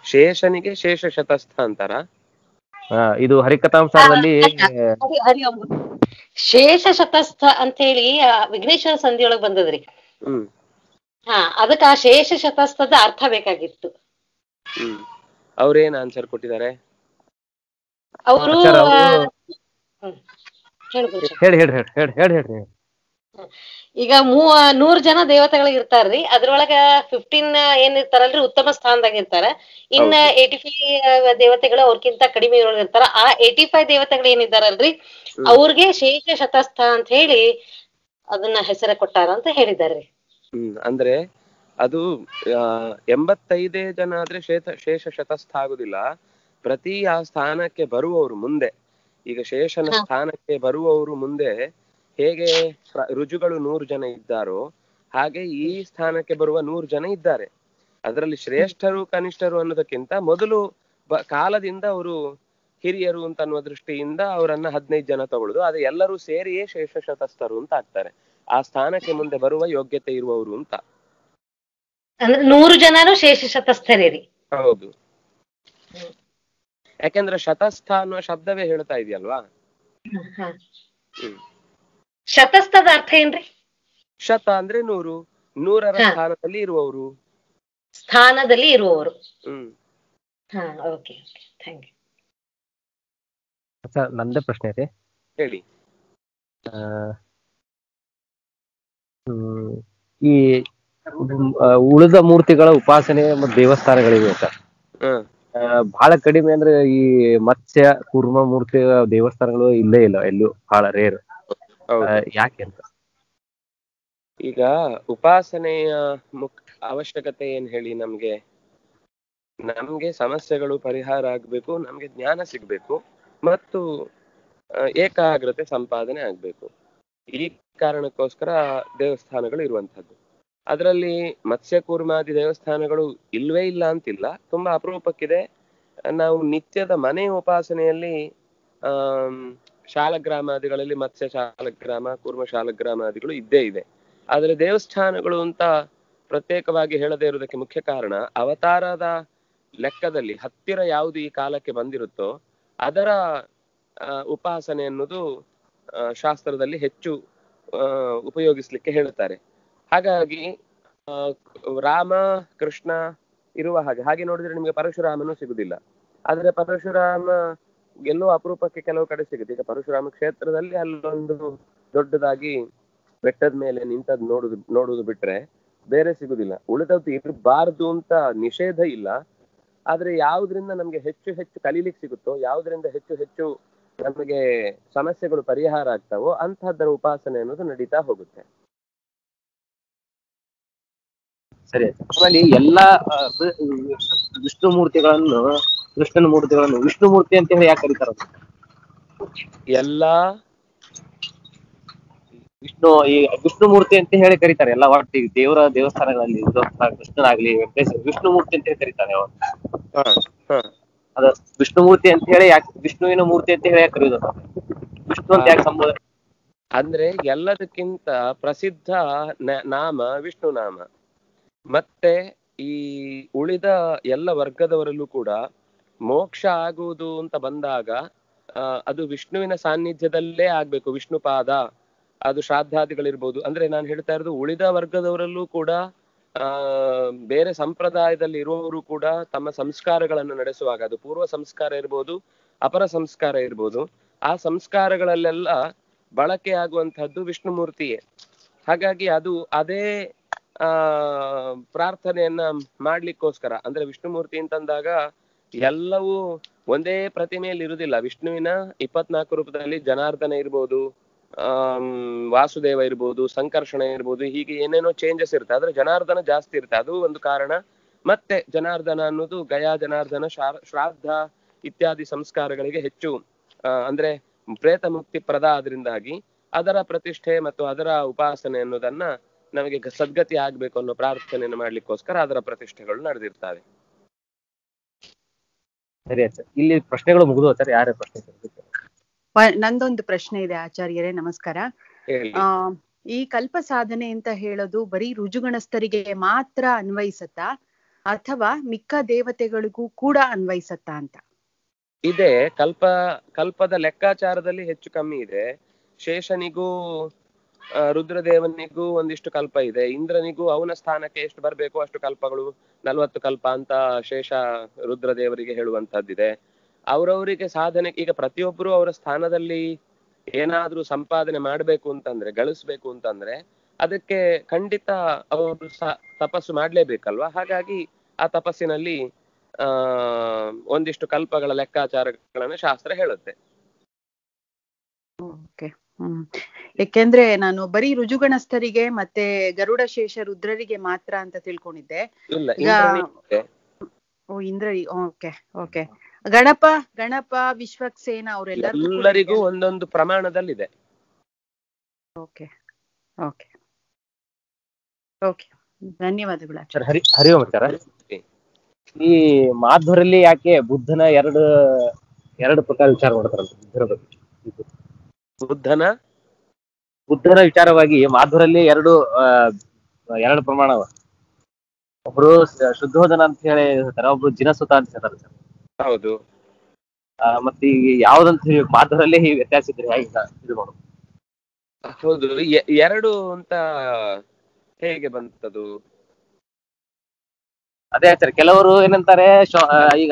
ಶೇಷನಿಗೆ ಶೇಷ ಶತಸ್ಥ ಅಂತಾರ ಆ, ಇದು ಹರಿಕಥಾಂಸಾರದಲ್ಲಿ ಹರಿ ಹರಿ ಓಂ. ಶೇಷ ಶತಸ್ಥ ಅಂತ ಹೇಳಿ ಆ, ವಿಘ್ನೇಶ್ವರ ಸಂಧಿಯೊಳಗ್ ಬಂದದ್ರಿ ಹ್ಮ್ ಹಾ ಅದಕ್ಕೆ ಆ ಶೇಷ ಶತಸ್ಥದ ಅರ್ಥ ಬೇಕಾಗಿತ್ತು ಹ್ಮ್ ಅವ್ರೇನ್ ಆನ್ಸರ್ ಕೊಟ್ಟಿದ್ದಾರೆ ಅವರು ಆಚಾರ್ಯ ಅವ್ರು- ಹೇಳ್ಬೋದು ಹೇಳಿ ಹೇಳಿ ಹೇಳಿ ಹೇಳಿ ಹೇಳಿ ಹೇಳಿ ಈಗ ಮೂ ನೂರ್ ಜನ ದೇವತೆಗಳಿಗೆ ಇರ್ತಾರ್ರಿ ಅದ್ರೊಳಗ ಫಿಫ್ಟೀನ್ ಏನ್ ಇರ್ತಾರಲ್ರಿ ಉತ್ತಮ ಸ್ಥಾನದಾಗ ಇರ್ತಾರ ಇನ್ನ ಹೌದು. ಏಟಿ ಫೈವ್ ದೇವತೆಗಳು ಅವ್ರಕ್ಕಿಂತ ಕಡಿಮೆ ಇರೋರು ಇರ್ತಾರ ಆ ಏಟಿ ಫೈವ್ ದೇವತೆಗಳು ಏನಿದಾರಲ್ರಿ ಹ್ಮ್. ಅವ್ರಿಗೆ ಶೇಷ ಶತಸ್ಥ ಅಂತ ಹೇಳಿ ಅದನ್ನ ಹೆಸರ ಕೊಟ್ಟಾರ ಅಂತ ಹೇಳಿದಾರ್ರಿ ಹ್ಮ್ ಅಂದ್ರೆ ಅದು ಆ, ಎಂಬತ್ತೈದೇ ಜನ ಆದ್ರೆ ಶೇಷ ಶೇಷ ಶತಸ್ಥ ಆಗುದಿಲ್ಲ ಪ್ರತಿ ಆ ಸ್ಥಾನಕ್ಕೆ ಬರುವವರು ಮುಂದೆ ಈಗ ಶೇಷನ ಹಾ. ಸ್ಥಾನಕ್ಕೆ ಬರುವವರು ಮುಂದೆ ಹೇಗೆ ಪ್ರ- ರುಜುಗಳು ನೂರು ಜನ ಇದ್ದಾರೋ ಹಾಗೆ ಈ ಸ್ಥಾನಕ್ಕೆ ಬರುವ ನೂರು ಜನ ಇದ್ದಾರೆ ಅದರಲ್ಲಿ ಶ್ರೇಷ್ಠರು ಕನಿಷ್ಠರು ಅನ್ನೋದಕ್ಕಿಂತ ಮೊದಲು ಬ ಕಾಲದಿಂದ ಅವರು ಹಿರಿಯರು ಅಂತ ಅನ್ನುವ ದೃಷ್ಟಿಯಿಂದ ಅವರನ್ನ ಹದಿನೈದು ಜನ ತಗೊಳುದು ಅದು ಎಲ್ಲರೂ ಸೇರಿಯೇ ಶೇಷ ಶತಸ್ಥರು ಅಂತ ಆಗ್ತಾರೆ ಆ ಸ್ಥಾನಕ್ಕೆ ಮುಂದೆ ಬರುವ ಯೋಗ್ಯತೆ ಇರುವವರು ಅಂತ ಅಂದ್ರೆ ನೂರು ಜನನು ಶೇಷ ಶತಸ್ಥರೇ ರೀ ಹೌದು ಯಾಕೆಂದ್ರೆ ಶತಸ್ಥ ಅನ್ನುವ ಶಬ್ದವೇ ಹೇಳ್ತಾ ಇದೆಯಲ್ವಾ ಹಾ. ಹ್ಮ್. ಶತಸ್ಥದ ಅರ್ಥ ಏನ್ರಿ ಶತ ಅಂದ್ರೆ ನೂರು ನೂರರ ಹಾ. ಸ್ಥಾನದಲ್ಲಿ ಇರುವವರು ಸ್ಥಾನದಲ್ಲಿ ಇರುವವರು ಹ್ಮ್ ಹಾ okay okay thank you sir ನಂದೇ ಪ್ರಶ್ನೆ ಇದೆ ಹೇಳಿ ಆ, ಹ್ಮ್, ಈ ಹ್ಮ್, ಆ, ಉಳಿದ ಮೂರ್ತಿಗಳ ಉಪಾಸನೆ ಮತ್ತು ದೇವಸ್ಥಾನಗಳಿವೆ ಸರ್ ಹ್ಮ್ ಆ, ಬಹಳ ಕಡಿಮೆ ಅಂದ್ರೆ ಈ ಮತ್ಸ್ಯ ಕೂರ್ಮ ಮೂರ್ತಿ ದೇವಸ್ಥಾನಗಳು ಇಲ್ಲೇ ಇಲ್ಲ ಎಲ್ಲೂ ಬಹಳ ರೇರ್ ಹೌದು ಯಾಕೆ ಅಂತ ಈಗ ಉಪಾಸನೆಯ ಮುಕ್ ಅವಶ್ಯಕತೆ ಏನ್ ಹೇಳಿ ನಮ್ಗೆ ನಮ್ಗೆ ಸಮಸ್ಯೆಗಳು ಪರಿಹಾರ ಆಗ್ಬೇಕು ನಮ್ಗೆ ಜ್ಞಾನ ಸಿಗ್ಬೇಕು ಮತ್ತು ಆ, ಏಕಾಗ್ರತೆ ಸಂಪಾದನೆ ಆಗ್ಬೇಕು ಈ ಕಾರಣಕ್ಕೋಸ್ಕರ ದೇವಸ್ಥಾನಗಳು ಇರುವಂತದ್ದು ಅದರಲ್ಲಿ ಮತ್ಸ್ಯ ಕೂರ್ಮಾದಿ ದೇವಸ್ಥಾನಗಳು ಇಲ್ವೇ ಇಲ್ಲ ಅಂತಿಲ್ಲ ತುಂಬಾ ಅಪರೂಪಕ್ಕಿದೆ ನಾವು ನಿತ್ಯದ ಮನೆ ಉಪಾಸನೆಯಲ್ಲಿ ಆಮ್, ಶಾಲಗ್ರಾಮಾದಿಗಳಲ್ಲಿ ಮತ್ಸ್ಯ ಶಾಲಗ್ರಾಮ ಕೂರ್ಮ ಶಾಲಗ್ರಾಮಾದಿಗಳು ಇದ್ದೇ ಇದೆ ಆದ್ರೆ ದೇವಸ್ಥಾನಗಳು ಅಂತ ಪ್ರತ್ಯೇಕವಾಗಿ ಹೇಳದೇ ಇರುವುದಕ್ಕೆ ಮುಖ್ಯ ಕಾರಣ ಅವತಾರದ ಲೆಕ್ಕದಲ್ಲಿ ಹತ್ತಿರ ಯಾವುದು ಈ ಕಾಲಕ್ಕೆ ಬಂದಿರುತ್ತೋ ಅದರ ಆ, ಉಪಾಸನೆ ಅನ್ನೋದು ಆ, ಶಾಸ್ತ್ರದಲ್ಲಿ ಹೆಚ್ಚು ಆ, ಉಪಯೋಗಿಸ್ಲಿಕ್ಕೆ ಹೇಳುತ್ತಾರೆ ಹಾಗಾಗಿ ಆ, ರಾಮ ಕೃಷ್ಣ ಇರುವ ಹಾಗೆ ಹಾಗೆ ನೋಡಿದ್ರೆ ನಿಮಗೆ ಪರಶುರಾಮನು ಸಿಗುದಿಲ್ಲ ಆದ್ರೆ ಪರಶುರಾಮ ಎಲ್ಲೋ ಅಪರೂಪಕ್ಕೆ ಕೆಲವು ಕಡೆ ಸಿಗುತ್ತೆ ಈಗ ಪರಶುರಾಮ ಕ್ಷೇತ್ರದಲ್ಲಿ ಅಲ್ಲೊಂದು ದೊಡ್ಡದಾಗಿ ಬೆಟ್ಟದ ಮೇಲೆ ನಿಂತದ್ ನೋಡುದು ನೋಡುದು ಬಿಟ್ರೆ ಬೇರೆ ಸಿಗುದಿಲ್ಲ ಉಳಿದದ್ದು ಇರಬಾರ್ದು ಅಂತ ನಿಷೇಧ ಇಲ್ಲ ಆದ್ರೆ ಯಾವ್ದ್ರಿಂದ ನಮ್ಗೆ ಹೆಚ್ಚು ಹೆಚ್ಚು ಕಲೀಲಿಕ್ಕೆ ಸಿಗುತ್ತೋ ಯಾವ್ದ್ರಿಂದ ಹೆಚ್ಚು ಹೆಚ್ಚು ನಮಗೆ ಸಮಸ್ಯೆಗಳು ಪರಿಹಾರ ಆಗ್ತಾವೋ ಅಂತಹದ್ದರ ಉಪಾಸನೆ ಅನ್ನೋದು ನಡೀತಾ ಹೋಗುತ್ತೆ ಸರಿ ಆಯ್ತು. ಆಮೇಲೆ ಎಲ್ಲಾ ಆ, ವಿ- ವಿಷ್ಣು ಮೂರ್ತಿಗಳನ್ನು ಕೃಷ್ಣನ ಮೂರ್ತಿಗಳನ್ನು ವಿಷ್ಣು ಮೂರ್ತಿ ಅಂತ ಹೇಳಿ ಯಾಕೆ ಕರೀತಾರ ಎಲ್ಲಾ ವಿಷ್ಣು ಈ ವಿಷ್ಣು ಮೂರ್ತಿ ಅಂತ ಹೇಳಿ ಕರೀತಾರೆ ಎಲ್ಲ ಒಟ್ಟು ಈಗ ದೇವರ ದೇವಸ್ಥಾನಗಳಲ್ಲಿ ಇದು ಕೃಷ್ಣನಾಗ್ಲಿ ವೆಂಕಟೇಶ್ವರ ವಿಷ್ಣು ಮೂರ್ತಿ ಅಂತ ಹೇಳಿ ಕರೀತಾರೆ ಅವ್ರು ಹ, ಹ. ಅದ ವಿಷ್ಣು ಮೂರ್ತಿ ಅಂತ ಹೇಳಿ ಯಾಕೆ ವಿಷ್ಣುವಿನ ಮೂರ್ತಿ ಅಂತ ಹೇಳಿ ಯಾಕೆ ಕರೆಯೋದು ಅದನ್ನ? ವಿಷ್ಣು ಅಂತ ಯಾಕೆ ಸಂಬೋಧ ಅಂದ್ರೆ ಎಲ್ಲದಕ್ಕಿಂತ ಪ್ರಸಿದ್ಧ ನ- ನಾಮ ವಿಷ್ಣು ನಾಮ ಮತ್ತೆ ಈ ಉಳಿದ ಎಲ್ಲ ವರ್ಗದವರಲ್ಲೂ ಕೂಡ ಮೋಕ್ಷ ಆಗುವುದು ಅಂತ ಬಂದಾಗ ಆ, ಅದು ವಿಷ್ಣುವಿನ ಸಾನ್ನಿಧ್ಯದಲ್ಲೇ ಆಗ್ಬೇಕು ವಿಷ್ಣು ಪಾದ ಅದು ಶ್ರಾದ್ದಾದಿಗಳಿರ್ಬೋದು ಅಂದ್ರೆ ನಾನು ಹೇಳ್ತಾ ಇರೋದು ಉಳಿದ ವರ್ಗದವರಲ್ಲೂ ಕೂಡ ಆ ಬೇರೆ ಸಂಪ್ರದಾಯದಲ್ಲಿ ಇರುವವರು ಕೂಡ ತಮ್ಮ ಸಂಸ್ಕಾರಗಳನ್ನು ನಡೆಸುವಾಗ ಅದು ಪೂರ್ವ ಸಂಸ್ಕಾರ ಇರ್ಬೋದು ಅಪರ ಸಂಸ್ಕಾರ ಇರ್ಬೋದು ಆ ಸಂಸ್ಕಾರಗಳಲ್ಲೆಲ್ಲ ಬಳಕೆ ಆಗುವಂತಹದ್ದು ವಿಷ್ಣುಮೂರ್ತಿಯೇ ಹಾಗಾಗಿ ಅದು ಅದೇ ಆ ಪ್ರಾರ್ಥನೆಯನ್ನ ಮಾಡ್ಲಿಕ್ಕೋಸ್ಕರ ಅಂದ್ರೆ ವಿಷ್ಣುಮೂರ್ತಿ ಅಂತಂದಾಗ ಎಲ್ಲವೂ ಒಂದೇ ಪ್ರತಿಮೆಯಲ್ಲಿ ಇರುವುದಿಲ್ಲ ವಿಷ್ಣುವಿನ ಇಪ್ಪತ್ನಾಲ್ಕು ರೂಪದಲ್ಲಿ ಜನಾರ್ದನ ಇರ್ಬೋದು ಆಮ್, ವಾಸುದೇವ ಇರ್ಬೋದು ಸಂಕರ್ಷಣ ಇರ್ಬೋದು ಹೀಗೆ ಏನೇನೋ ಚೇಂಜಸ್ ಇರುತ್ತೆ ಆದ್ರೆ ಜನಾರ್ದನ ಜಾಸ್ತಿ ಇರುತ್ತೆ ಅದು ಒಂದು ಕಾರಣ ಮತ್ತೆ ಜನಾರ್ದನ ಅನ್ನೋದು ಗಯಾ ಜನಾರ್ದನ ಶಾರ- ಶ್ರಾದ್ದ ಇತ್ಯಾದಿ ಸಂಸ್ಕಾರಗಳಿಗೆ ಹೆಚ್ಚು ಆ, ಅಂದ್ರೆ ಪ್ರೇತ ಮುಕ್ತಿ ಪ್ರದ ಆದ್ರಿಂದಾಗಿ ಅದರ ಪ್ರತಿಷ್ಠೆ ಮತ್ತು ಅದರ ಉಪಾಸನೆ ಅನ್ನೋದನ್ನ ನಮಗೆ ಗ- ಸದ್ಗತಿ ಆಗ್ಬೇಕು ಅನ್ನೋ ಪ್ರಾರ್ಥನೆಯನ್ನು ಮಾಡ್ಲಿಕ್ಕೋಸ್ಕರ ಅದರ ಪ್ರತಿಷ್ಠೆಗಳು ನಡೆದಿರ್ತವೆ ಸರಿ ಆಯ್ತು ಸರ್ ಇಲ್ಲಿ ಪ್ರಶ್ನೆಗಳು ಮುಗಿದು ಸರ್ ಯಾರೇ ಪ್ರಶ್ನೆ ಕೇಳ್ಬೇಕು? ವ- ನಂದೊಂದು ಪ್ರಶ್ನೆ ಇದೆ ಆಚಾರ್ಯರೇ ನಮಸ್ಕಾರ ಹೇಳಿ ಆ ಈ ಕಲ್ಪ ಸಾಧನೆ ಅಂತ ಹೇಳೋದು ಬರೀ ರುಜುಗಣಸ್ಥರಿಗೆ ಮಾತ್ರ ಅನ್ವಯಿಸತ್ತಾ ಅಥವಾ ಮಿಕ್ಕ ದೇವತೆಗಳಿಗೂ ಕೂಡ ಅನ್ವಯಿಸತ್ತಾ ಅಂತ ಇದೆ ಕಲ್ಪ ಕಲ್ಪದ ಲೆಕ್ಕಾಚಾರದಲ್ಲಿ ಹೆಚ್ಚು ಕಮ್ಮಿ ಇದೆ ಶೇಷನಿಗೂ ಆ, ರುದ್ರದೇವನಿಗೂ ಒಂದಿಷ್ಟು ಕಲ್ಪ ಇದೆ ಇಂದ್ರನಿಗೂ ಅವನ ಸ್ಥಾನಕ್ಕೆ ಎಷ್ಟು ಬರಬೇಕು ಅಷ್ಟು ಕಲ್ಪಗಳು ನಲ್ವತ್ತು ಕಲ್ಪ ಅಂತ ಶೇಷ ರುದ್ರದೇವರಿಗೆ ಹೇಳುವಂತದ್ದಿದೆ ಅವರವರಿಗೆ ಸಾಧನೆ ಈಗ ಪ್ರತಿಯೊಬ್ಬರು ಅವರ ಸ್ಥಾನದಲ್ಲಿ ಏನಾದ್ರೂ ಸಂಪಾದನೆ ಮಾಡ್ಬೇಕು ಅಂತಂದ್ರೆ ಗಳಿಸ್ಬೇಕು ಅಂತಂದ್ರೆ ಅದಕ್ಕೆ ಖಂಡಿತ ಅವರು ಸಹ ತಪಸ್ಸು ಮಾಡ್ಲೇಬೇಕಲ್ವಾ ಹಾಗಾಗಿ ಆ ತಪಸ್ಸಿನಲ್ಲಿ ಆ ಒಂದಿಷ್ಟು ಕಲ್ಪಗಳ ಲೆಕ್ಕಾಚಾರಗಳನ್ನು ಶಾಸ್ತ್ರ ಹೇಳುತ್ತೆ ಓಕೆ ಹ್ಮ್ ಯಾಕೆಂದ್ರೆ ನಾನು ಬರೀ ರುಜುಗಣಸ್ಥರಿಗೆ ಮತ್ತೆ ಗರುಡ ಶೇಷ ರುದ್ರರಿಗೆ ಮಾತ್ರ ಅಂತ ತಿಳ್ಕೊಂಡಿದ್ದೆ ಇಲ್ಲ ಈಗ- ಇಂದ್ರನಿಗೆ ಓ ಇಂದ್ರ ಓಕೆ ಓಕೆ ಗಣಪ ಗಣಪ ವಿಶ್ವಕ್ಸೇನ ಅವರೆಲ್ಲರಿಗೂ ಎಲ್ಲರಿಗೂ ಒಂದೊಂದು ಪ್ರಮಾಣದಲ್ಲಿದೆ ಓಕೆ ಓಕೆ ಓಕೆ ಧನ್ಯವಾದಗಳು ಆಚಾರ್ಯ. ಸರ್ ಹರಿ ಹರಿ ಓಂ ಸರ್ ಈ ಮಾಧ್ವರಲ್ಲಿ ಯಾಕೆ ಬುದ್ಧನ ಎರಡು ಎರಡು ಪ್ರಕಾರ ವಿಚಾರ ಮಾಡ್ತಾರಂತ ಬುದ್ಧರ ಬಗ್ಗೆ ಬುದ್ಧನ ಬುದ್ಧನ ವಿಚಾರವಾಗಿ ಮಾಧ್ವರಲ್ಲಿ ಎರಡು ಆ, ಎರಡು ಪ್ರಮಾಣ ಅವ. ಒಬ್ರು ಶ- ಶುದ್ಧೋಧನ ಅಂತ ಹೇಳಿ ಹೇಳ್ತಾರೆ ಒಬ್ರು ಜಿನಸುತ ಅಂತ ಹೇಳ್ತಾರೆ ಸರ್ ಹೌದು ಆ, ಮತ್ತೆ ಈಗ ಯಾವ್ದಂತ ಹೇಳಿ ಮಾಧ್ವರಲ್ಲಿ ಈ ವ್ಯತ್ಯಾಸ ಇದ್ರೆ ಹೇಗೆ ಸರ್ ಇದು ಮಾಡೋದು ಹೌದು ಎ- ಎರಡು ಅಂತ ಹೇಗೆ ಬಂತದು ಅದೇ ಸರ್ ಕೆಲವರು ಏನಂತಾರೆ ಶೊ- ಆ, ಈಗ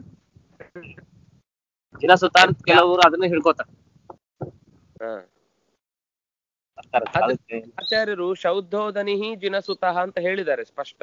ಜಿನಸುತ ಅಂತ ಕೆಲವರು ಅದನ್ನ ಹಿಡ್ಕೋತಾರೆ ಹ. ಅಂತಾರೆ ಸರ್. ಅದಕ್ಕೆ ಆಚಾರ್ಯರು ಶೌದ್ಧೋಧನಿ ಜಿನಸುತಃ ಅಂತ ಹೇಳಿದ್ದಾರೆ ಸ್ಪಷ್ಟ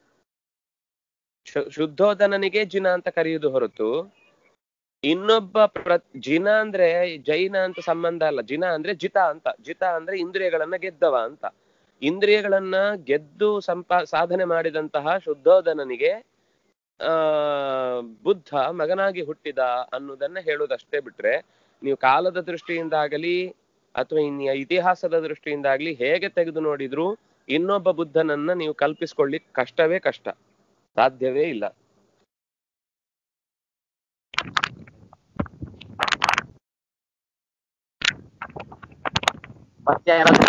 ಶು- ಶುದ್ಧೋಧನನಿಗೆ ಜಿನ ಅಂತ ಕರೆಯುವುದು ಹೊರತು ಇನ್ನೊಬ್ಬ ಪ್ರ ಜಿನ ಅಂದ್ರೆ ಜೈನ ಅಂತ ಸಂಬಂಧ ಅಲ್ಲ ಜಿನ ಅಂದ್ರೆ ಜಿತ ಅಂತ ಜಿತ ಅಂದ್ರೆ ಇಂದ್ರಿಯಗಳನ್ನ ಗೆದ್ದವ ಅಂತ ಇಂದ್ರಿಯಗಳನ್ನ ಗೆದ್ದು ಸಂಪಾ ಸಾಧನೆ ಮಾಡಿದಂತಹ ಶುದ್ಧೋಧನನಿಗೆ ಆ ಬುದ್ಧ ಮಗನಾಗಿ ಹುಟ್ಟಿದ ಅನ್ನೋದನ್ನ ಹೇಳುವುದಷ್ಟೇ ಬಿಟ್ರೆ ನೀವು ಕಾಲದ ದೃಷ್ಟಿಯಿಂದಾಗಲಿ ಅಥವಾ ಇನ್ನು ಇತಿಹಾಸದ ದೃಷ್ಟಿಯಿಂದಾಗ್ಲಿ ಹೇಗೆ ತೆಗೆದು ನೋಡಿದ್ರು ಇನ್ನೊಬ್ಬ ಬುದ್ಧನನ್ನ ನೀವು ಕಲ್ಪಿಸ್ಕೊಳ್ಳಿ ಕಷ್ಟವೇ ಕಷ್ಟ ಸಾಧ್ಯವೇ ಇಲ್ಲ ಮತ್ತೆ ಯಾರಾದ್ರೂ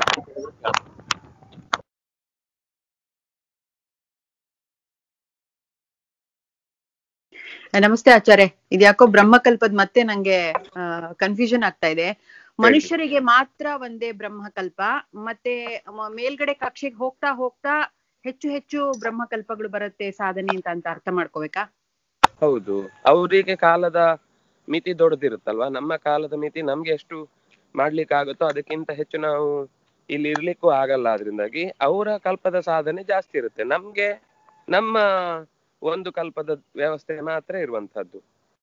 ನಮಸ್ತೆ ಆಚಾರ್ಯ ಇದ್ಯಾಕೋ ಬ್ರಹ್ಮಕಲ್ಪದ್ ಮತ್ತೆ ನಂಗೆ ಕನ್ಫ್ಯೂಷನ್ ಆಗ್ತಾ ಇದೆ ಮನುಷ್ಯರಿಗೆ ಮಾತ್ರ ಒಂದೇ ಬ್ರಹ್ಮಕಲ್ಪ ಮತ್ತೆ ಮ- ಮೇಲ್ಗಡೆ ಕಕ್ಷೆಗೆ ಹೋಗ್ತಾ ಹೋಗ್ತಾ ಹೆಚ್ಚು ಹೆಚ್ಚು ಬ್ರಹ್ಮಕಲ್ಪಗಳು ಬರುತ್ತೆ ಸಾಧನೆ ಅಂತ ಅಂತ ಅರ್ಥ ಮಾಡ್ಕೋಬೇಕಾ ಹೌದು ಅವರಿಗೆ ಕಾಲದ ಮಿತಿ ದೊಡ್ಡದಿರುತ್ತಲ್ವಾ ನಮ್ಮ ಕಾಲದ ಮಿತಿ ನಮ್ಗೆ ಎಷ್ಟು ಮಾಡ್ಲಿಕ್ಕಾಗುತ್ತೋ ಅದಕ್ಕಿಂತ ಹೆಚ್ಚು ನಾವು ಇಲ್ಲಿ ಇರ್ಲಿಕ್ಕೂ ಆಗಲ್ಲ ಅದರಿಂದಾಗಿ ಅವರ ಕಲ್ಪದ ಸಾಧನೆ ಜಾಸ್ತಿ ಇರುತ್ತೆ ನಮ್ಗೆ ನಮ್ಮ ಒಂದು ಕಲ್ಪದ ವ್ಯವಸ್ಥೆ ಮಾತ್ರ ಇರುವಂತಹದ್ದು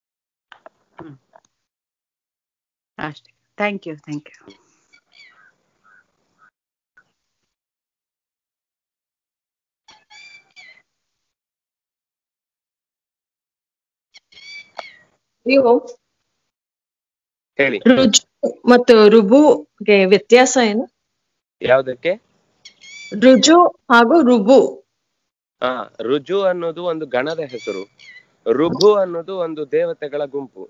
ಅಷ್ಟೇ ಥ್ಯಾಂಕ್ ಯು ಥ್ಯಾಂಕ್ ಯು ನೀವು ಹೇಳಿ ರುಜು ಮತ್ತು ರುಬುಗೆ ವ್ಯತ್ಯಾಸ ಏನು ಯಾವ್ದಕ್ಕೆ ರುಜು ಹಾಗೂ ರುಬು ಹಾ ರುಜು ಅನ್ನೋದು ಒಂದು ಗಣದ ಹೆಸರು ರುಭು ಅನ್ನೋದು ಒಂದು ದೇವತೆಗಳ ಗುಂಪು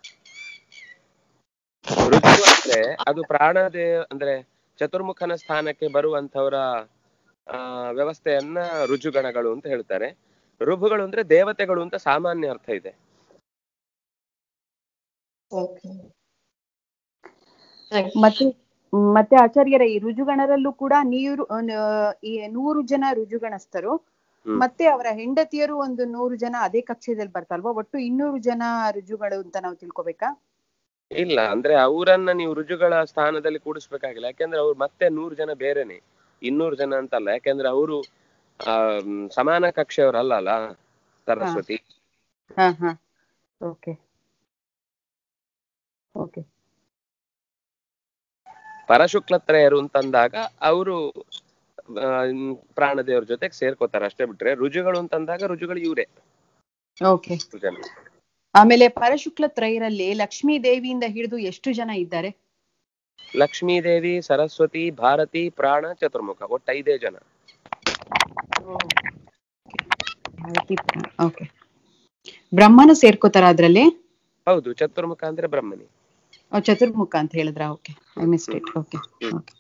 ರುಜು ಅಂದ್ರೆ ಅದು ಪ್ರಾಣದೇ ಅಂದ್ರೆ ಚತುರ್ಮುಖನ ಸ್ಥಾನಕ್ಕೆ ಬರುವಂತವರ ಆ ವ್ಯವಸ್ಥೆಯನ್ನ ರುಜುಗಣಗಳು ಅಂತ ಹೇಳ್ತಾರೆ ರುಭುಗಳು ಅಂದ್ರೆ ದೇವತೆಗಳು ಅಂತ ಸಾಮಾನ್ಯ ಅರ್ಥ ಇದೆ ಮತ್ತೆ ಮತ್ತೆ ಆಚಾರ್ಯರ ಈ ರುಜುಗಣರಲ್ಲೂ ಕೂಡ ನೀರು ಅಹ್, ಈ ನೂರು ಜನ ರುಜುಗಣಸ್ಥರು ಹ್ಮ್. ಮತ್ತೆ ಅವರ ಹೆಂಡತಿಯರು ಒಂದು ನೂರು ಜನ ಅದೇ ಕಕ್ಷೆಯಲ್ಲಿ ಬರ್ತಾರಲ್ವಾ ಒಟ್ಟು ಇನ್ನೂರು ಜನ ರುಜುಗಳು ಅಂತ ನಾವು ತಿಳ್ಕೊಬೇಕಾ ಇಲ್ಲ ಅಂದ್ರೆ ಅವರನ್ನ ನೀವು ರುಜುಗಳ ಸ್ಥಾನದಲ್ಲಿ ಕೂಡಿಸ್ಬೇಕಾಗಿಲ್ಲ ಯಾಕೆಂದ್ರೆ ಅವ್ರು ಮತ್ತೆ ನೂರು ಜನ ಬೇರೆನೆ ಇನ್ನೂರು ಜನ ಅಂತಲ್ಲ ಯಾಕೆಂದ್ರೆ ಅವರು ಆ ಮ್, ಸಮಾನ ಕಕ್ಷೆಯವರಲ್ಲ ಅಲ್ಲ ಸರಸ್ವತಿ ಹಾ ಹಾ ಓಕೆ ಓಕೆ ಪರಶುಕ್ಲತ್ರಯರು ಅಂತಂದಾಗ ಅವರು ಪ್ರಾಣದೇವ್ರ ಜೊತೆಗೆ ಸೇರ್ಕೋತಾರೆ ಅಷ್ಟೇ ಬಿಟ್ರೆ ರುಜುಗಳು ಅಂತಂದಾಗ ರುಜುಗಳು ಇವ್ರೆ ಓಕೆ ಜನ ಆಮೇಲೆ ಪರಶುಕ್ಲ ತ್ರಯರಲ್ಲಿ ಲಕ್ಷ್ಮೀ ದೇವಿಯಿಂದ ಹಿಡಿದು ಎಷ್ಟು ಜನ ಇದ್ದಾರೆ ಲಕ್ಷ್ಮೀ ದೇವಿ ಸರಸ್ವತಿ ಭಾರತಿ ಪ್ರಾಣ ಚತುರ್ಮುಖ ಒಟ್ಟು ಐದೇ ಜನ ಓಕೆ ಬ್ರಹ್ಮನು ಸೇರ್ಕೋತಾರ ಅದ್ರಲ್ಲಿ ಹೌದು ಚತುರ್ಮುಖ ಅಂದ್ರೆ ಬ್ರಹ್ಮನಿ ಓ, ಚತುರ್ಮುಖ ಅಂತ ಹೇಳಿದ್ರ okay I missed it okay hmm. Okay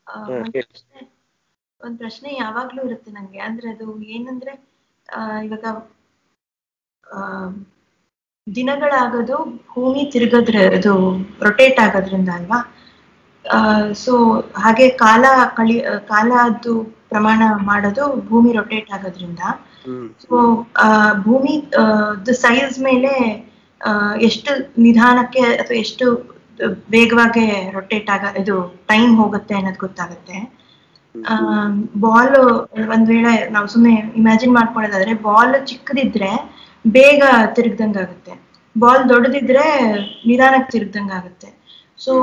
ಆ, ಹ್ಮ್, ಒಂದ್ ಹೇಳಿ. ಪ್ರಶ್ನೆ- ಒಂದ್ ಪ್ರಶ್ನೆ ಯಾವಾಗ್ಲೂ ಇರುತ್ತೆ ನಂಗೆ ಅಂದ್ರೆ ಅದು ಏನಂದ್ರೆ ಆ, ಇವಾಗ ಆ, ದಿನಗಳಾಗೋದು ಭೂಮಿ ತಿರುಗದ್ರೆ ಅದು ರೊಟೇಟ್ ಆಗೋದ್ರಿಂದ ಅಲ್ವಾ ಸೊ ಹಾಗೆ ಕಾಲ ಕಳಿ ಕಾಲದ್ದು ಪ್ರಮಾಣ ಮಾಡೋದು ಭೂಮಿ ರೊಟೇಟ್ ಆಗೋದ್ರಿಂದ ಹ್ಮ್ ಸೊ ಭೂಮಿ ಸೈಜ್ ಮೇಲೆ ಆ, ಎಷ್ಟು ನಿಧಾನಕ್ಕೆ ಅಥವಾ ಎಷ್ಟು ವೇಗವಾಗಿ ರೊಟೇಟ್ ಆಗ ಇದು ಟೈಮ್ ಹೋಗುತ್ತೆ ಅನ್ನೋದು ಗೊತ್ತಾಗುತ್ತೆ ಬಾಲ್ ಒಂದ್ ವೇಳೆ ನಾವು ಸುಮ್ಮನೆ ಇಮ್ಯಾಜಿನ್ ಮಾಡ್ಕೊಳ್ಳೋದಾದ್ರೆ ಬಾಲ್ ಚಿಕ್ಕದಿದ್ರೆ ಬೇಗ ತಿರುಗ್ದಂಗ್ ಆಗುತ್ತೆ ಬಾಲ್ ದೊಡ್ಡದಿದ್ರೆ ನಿಧಾನಕ್ಕೆ ತಿರುಗ್ದಂಗ್ ಆಗುತ್ತೆ ಸೊ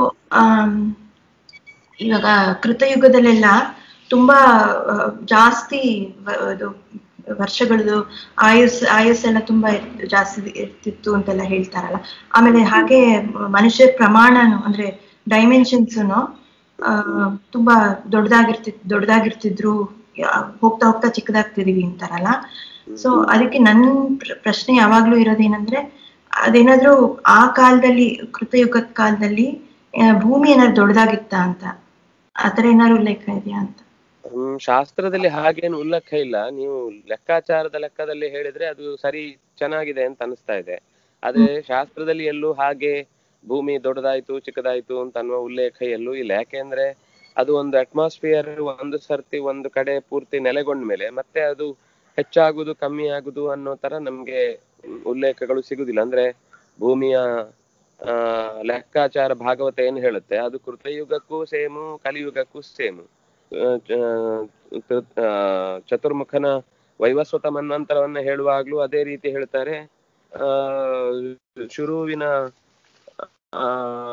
ಇವಾಗ ಕೃತಯುಗದಲ್ಲೆಲ್ಲ ತುಂಬಾ ಆ, ಜಾಸ್ತಿ ವ- ಇದು ವರ್ಷಗಳದು ಆಯುಸ್ ಆಯುಸ್ ಎಲ್ಲ ತುಂಬಾ ಇರ್- ಜಾಸ್ತಿ ಇರ್ತಿತ್ತು ಅಂತೆಲ್ಲ ಹೇಳ್ತಾರಲ್ಲ ಆಮೇಲೆ ಹಾಗೆ ಮನುಷ್ಯರ ಪ್ರಮಾಣನು ಅಂದ್ರೆ ಡೈಮೆನ್ಷನ್ಸ್ನು ಆ ತುಂಬಾ ದೊಡ್ಡದಾಗಿರ್ತಿ ದೊಡ್ಡದಾಗಿರ್ತಿದ್ರು ಯಾ- ಹೋಗ್ತಾ ಹೋಗ್ತಾ ಚಿಕ್ಕದಾಗ್ತಿದೀವಿ ಅಂತಾರಲ್ಲ ಸೊ ಅದಕ್ಕೆ ನನ್ನ ಪ್ರ- ಪ್ರಶ್ನೆ ಯಾವಾಗ್ಲೂ ಇರೋದೇನಂದ್ರೆ ಅದೇನಾದ್ರೂ ಆ ಕಾಲದಲ್ಲಿ ಕೃತಯುಗದ ಕಾಲದಲ್ಲಿ ಆ, ಭೂಮಿ ಏನಾದ್ರು ದೊಡ್ಡದಾಗಿತ್ತಾ ಅಂತ ಆತರ ಏನಾದ್ರು ಉಲ್ಲೇಖ ಇದೆಯಾ ಅಂತ ಹ್ಮ್ ಶಾಸ್ತ್ರದಲ್ಲಿ ಹಾಗೇನು ಉಲ್ಲೇಖ ಇಲ್ಲ ನೀವು ಲೆಕ್ಕಾಚಾರದ ಲೆಕ್ಕದಲ್ಲಿ ಹೇಳಿದ್ರೆ ಅದು ಸರಿ ಚೆನ್ನಾಗಿದೆ ಅಂತ ಅನಿಸ್ತಾ ಇದೆ ಆದ್ರೆ ಶಾಸ್ತ್ರದಲ್ಲಿ ಎಲ್ಲೂ ಹಾಗೆ ಭೂಮಿ ದೊಡ್ಡದಾಯ್ತು ಚಿಕ್ಕದಾಯ್ತು ಅಂತ ಅನ್ನುವ ಉಲ್ಲೇಖ ಎಲ್ಲೂ ಇಲ್ಲ ಯಾಕೆಂದ್ರೆ ಅದು ಒಂದು ಅಟ್ಮಾಸ್ಫಿಯರ್ ಒಂದು ಸರ್ತಿ ಒಂದು ಕಡೆ ಪೂರ್ತಿ ನೆಲೆಗೊಂಡ ಮೇಲೆ ಮತ್ತೆ ಅದು ಹೆಚ್ಚಾಗುದು ಕಮ್ಮಿ ಆಗುದು ಅನ್ನೋ ತರ ನಮ್ಗೆ ಉಲ್ಲೇಖಗಳು ಸಿಗುದಿಲ್ಲ ಅಂದ್ರೆ ಭೂಮಿಯ ಆ ಲೆಕ್ಕಾಚಾರ ಭಾಗವತ ಏನ್ ಹೇಳುತ್ತೆ ಅದು ಕೃತಯುಗಕ್ಕೂ ಸೇಮು ಕಲಿಯುಗಕ್ಕೂ ಸೇಮು ಆ, ಚ- ಆ, ಚತುರ್ಮುಖನ ವೈವಸ್ವತ ಮನ್ವಂತರವನ್ನ ಹೇಳುವಾಗ್ಲೂ ಅದೇ ರೀತಿ ಹೇಳ್ತಾರೆ ಆ ಶುರುವಿನ ಆ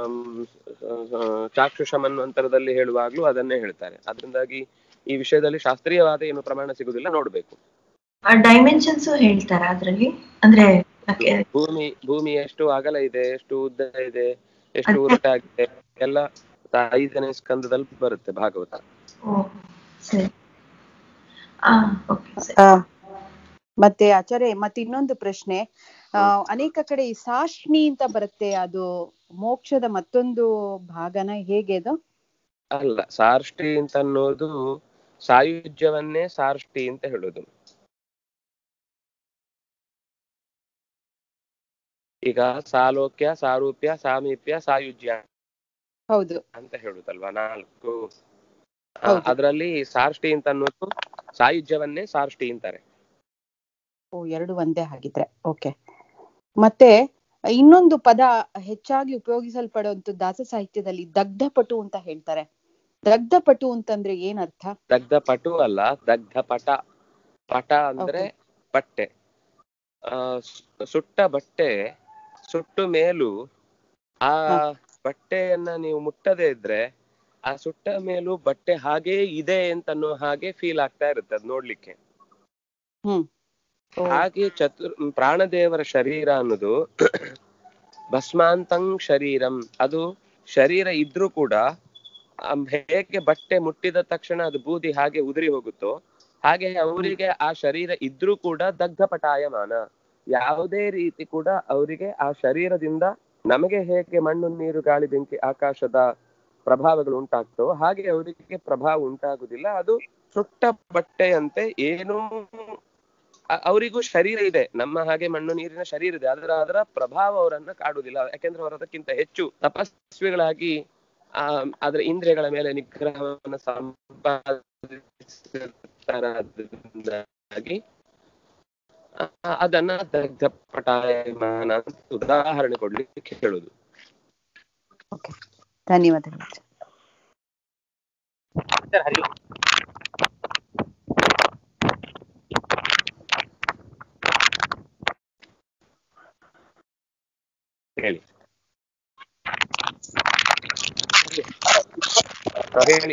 ಚಾಕ್ಷುಷ ಮನ್ವಂತರದಲ್ಲಿ ಹೇಳುವಾಗ್ಲೂ ಅದನ್ನೇ ಹೇಳ್ತಾರೆ ಅದರಿಂದಾಗಿ ಈ ವಿಷಯದಲ್ಲಿ ಶಾಸ್ತ್ರೀಯವಾದ ಏನು ಪ್ರಮಾಣ ಸಿಗುದಿಲ್ಲ ನೋಡ್ಬೇಕು ಡೈಮೆನ್ಷನ್ಸ್ ಹೇಳ್ತಾರ ಅದ್ರಲ್ಲಿ ಅಂದ್ರೆ ಯಾಕೆ- ಭೂಮಿ ಭೂಮಿ ಎಷ್ಟು ಅಗಲ ಇದೆ ಎಷ್ಟು ಉದ್ದ ಇದೆ ಎಷ್ಟು ಉರುಟಾಗಿದೆ ಎಲ್ಲ ಐದನೇ ಸ್ಕಂದದಲ್ಲಿ ಬರುತ್ತೆ ಭಾಗವತ ಓ ಸರಿ ಆ ಓಕೆ ಸರಿ ಆ, ಮತ್ತೆ ಆಚಾರ್ಯ ಮತ್ತೆ ಇನ್ನೊಂದು ಪ್ರಶ್ನೆ ಆ, ಅನೇಕ ಕಡೆ ಈ ಸಾಶ್ನಿ ಅಂತ ಬರುತ್ತೆ ಅದು ಮೋಕ್ಷದ ಮತ್ತೊಂದು ಭಾಗನ ಹೇಗೆ ಅದು ಅಲ್ಲ ಸಾರ್ಷ್ಟಿ ಅಂತ ಅನ್ನೋದು ಸಾಯುಜ್ಯವನ್ನೇ ಸಾರ್ಷ್ಟಿ ಅಂತ ಹೇಳೋದು ಈಗ ಸಾಲೋಕ್ಯ ಸಾರೂಪ್ಯ ಸಾಮೀಪ್ಯ ಸಾಯುಜ್ಯ ಹೌದು ಅಂತ ಹೇಳುದಲ್ವಾ ನಾಲ್ಕು ಆ, ಹೌದು. ಅದ್ರಲ್ಲಿ ಸಾರ್ಷ್ಟಿ ಅಂತ ಅನ್ನೋದು ಸಾಯುಜ್ಯವನ್ನೇ ಸಾರ್ಷ್ಟಿ ಅಂತಾರೆ ಓ ಎರಡು ಒಂದೇ ಹಾಗಿದ್ರೆ ಓಕೆ ಮತ್ತೆ ಇನ್ನೊಂದು ಪದ ಹೆಚ್ಚಾಗಿ ಉಪಯೋಗಿಸಲ್ಪಡುವಂತ ದಾಸ ಸಾಹಿತ್ಯದಲ್ಲಿ ದಗ್ಧಪಟು ಅಂತ ಹೇಳ್ತಾರೆ ದಗ್ಧಪಟು ಅಂತಂದ್ರೆ ಏನ್ ಅರ್ಥ ದಗ್ಧ ಪಟು ಅಲ್ಲ ದಗ್ಧ ಪಟ ಪಟ ಅಂದ್ರೆ ಬಟ್ಟೆ ಆ ಸು- ಸುಟ್ಟ ಬಟ್ಟೆ ಸುಟ್ಟು ಮೇಲೂ ಆ ಬಟ್ಟೆಯನ್ನ ನೀವು ಮುಟ್ಟದೇ ಇದ್ರೆ ಆ ಸುಟ್ಟ ಮೇಲೂ ಬಟ್ಟೆ ಹಾಗೇ ಇದೆ ಅಂತ ಅನ್ನೋ ಹಾಗೆ ಫೀಲ್ ಆಗ್ತಾ ಇರುತ್ತೆ ಅದ್ ನೋಡ್ಲಿಕ್ಕೆ ಹ್ಮ್ ಓ, ಹಾಗೆ ಚತುರ್ ಪ್ರಾಣದೇವರ ಶರೀರ ಅನ್ನೋದು ಭಸ್ಮಾಂತಂ ಶರೀರಂ ಅದು ಶರೀರ ಇದ್ರೂ ಕೂಡ ಆ ಹೇಗೆ ಬಟ್ಟೆ ಮುಟ್ಟಿದ ತಕ್ಷಣ ಅದು ಬೂದಿ ಹಾಗೆ ಉದುರಿ ಹೋಗುತ್ತೋ ಹಾಗೆ ಅವರಿಗೆ ಆ ಶರೀರ ಇದ್ರೂ ಕೂಡ ದಗ್ಧ ಪಟಾಯಮಾನ ಯಾವುದೇ ರೀತಿ ಕೂಡ ಅವರಿಗೆ ಆ ಶರೀರದಿಂದ ನಮಗೆ ಹೇಗೆ ಮಣ್ಣು ನೀರು ಗಾಳಿ ಬೆಂಕಿ ಆಕಾಶದ ಪ್ರಭಾವಗಳು ಉಂಟಾಗ್ತೋ ಹಾಗೆ ಅವರಿಗೆ ಪ್ರಭಾವ ಉಂಟಾಗುದಿಲ್ಲ ಅದು ಸುಟ್ಟ ಬಟ್ಟೆಯಂತೆ ಏನೂ ಅ- ಅವರಿಗೂ ಶರೀರ ಇದೆ ನಮ್ಮ ಹಾಗೆ ಮಣ್ಣು ನೀರಿನ ಶರೀರ ಇದೆ ಅದರ ಅದರ ಪ್ರಭಾವ ಅವರನ್ನ ಕಾಡುವುದಿಲ್ಲ ಯಾಕೆಂದ್ರೆ ಅವರು ಅದಕ್ಕಿಂತ ಹೆಚ್ಚು ತಪಸ್ವಿಗಳಾಗಿ ಆ ಅದರ ಇಂದ್ರಿಯಗಳ ಮೇಲೆ ನಿಗ್ರಹವನ್ನು ಸಂಪಾದಿಸಿದ್ದಾಗಿ ಆ, ಅದನ್ನ ದಗ್ಧ ಪಟಾಯಮಾನ ಅಂತ ಉದಾಹರಣೆ ಕೊಡ್ಲಿಕ್ಕೆ ಹೇಳುದು ಓಕೆ ಧನ್ಯವಾದಗಳು ಹೇಳಿ ಹಾ, ಹೇಳಿ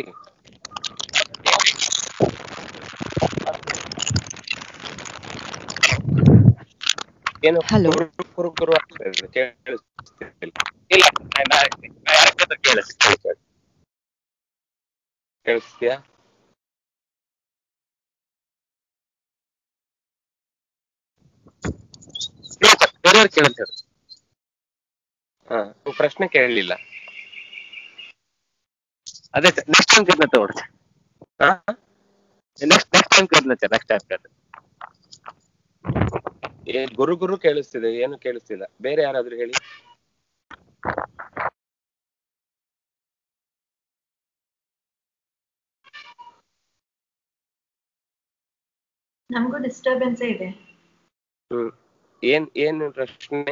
ಏನು Hello. ಕುರು ಕುರು ಕುರು ಆಗ್ತಾ ಇದೆ, ಕೇಳಿಸ್ತಿಲ್ಲ. ಇಲ್ಲ ನಾ- ನಾ- ನಾ ಯಾರಕ್ಕಾದ್ರೂ ಕೇಳಿಸ್ತಿದೆ. ಕೇಳಿಸ್ತೀಯಾ ಬೇರೆಯವ್ರು ಕೇಳಿಸ್ತಾರೆ ಹಾ ಪ್ರಶ್ನೆ ಕೇಳಲಿಲ್ಲ ಅದೇ ನೆಕ್ಸ್ಟ್ ಟೈಮ್ करना ತಗೊಳ್ಳಿ ನೆಕ್ಸ್ಟ್ ನೆಕ್ಸ್ಟ್ ಟೈಮ್ करना ನೆಕ್ಸ್ಟ್ ಟೈಮ್ करना ಏ ಗುರು ಗುರು ಕೇಳಿಸ್ತಿದೆ ಏನು ಕೇಳಿಸ್ತಿಲ್ಲ ಬೇರೆ ಯಾರಾದ್ರೂ ಹೇಳಿ ನಮಗೂ ಡಿಸ್ಟರ್ಬೆನ್ಸ್ ಇದೆ ಹ್ಮ್ ಏನ್ ಏನ್ ಪ್ರಶ್ನೆ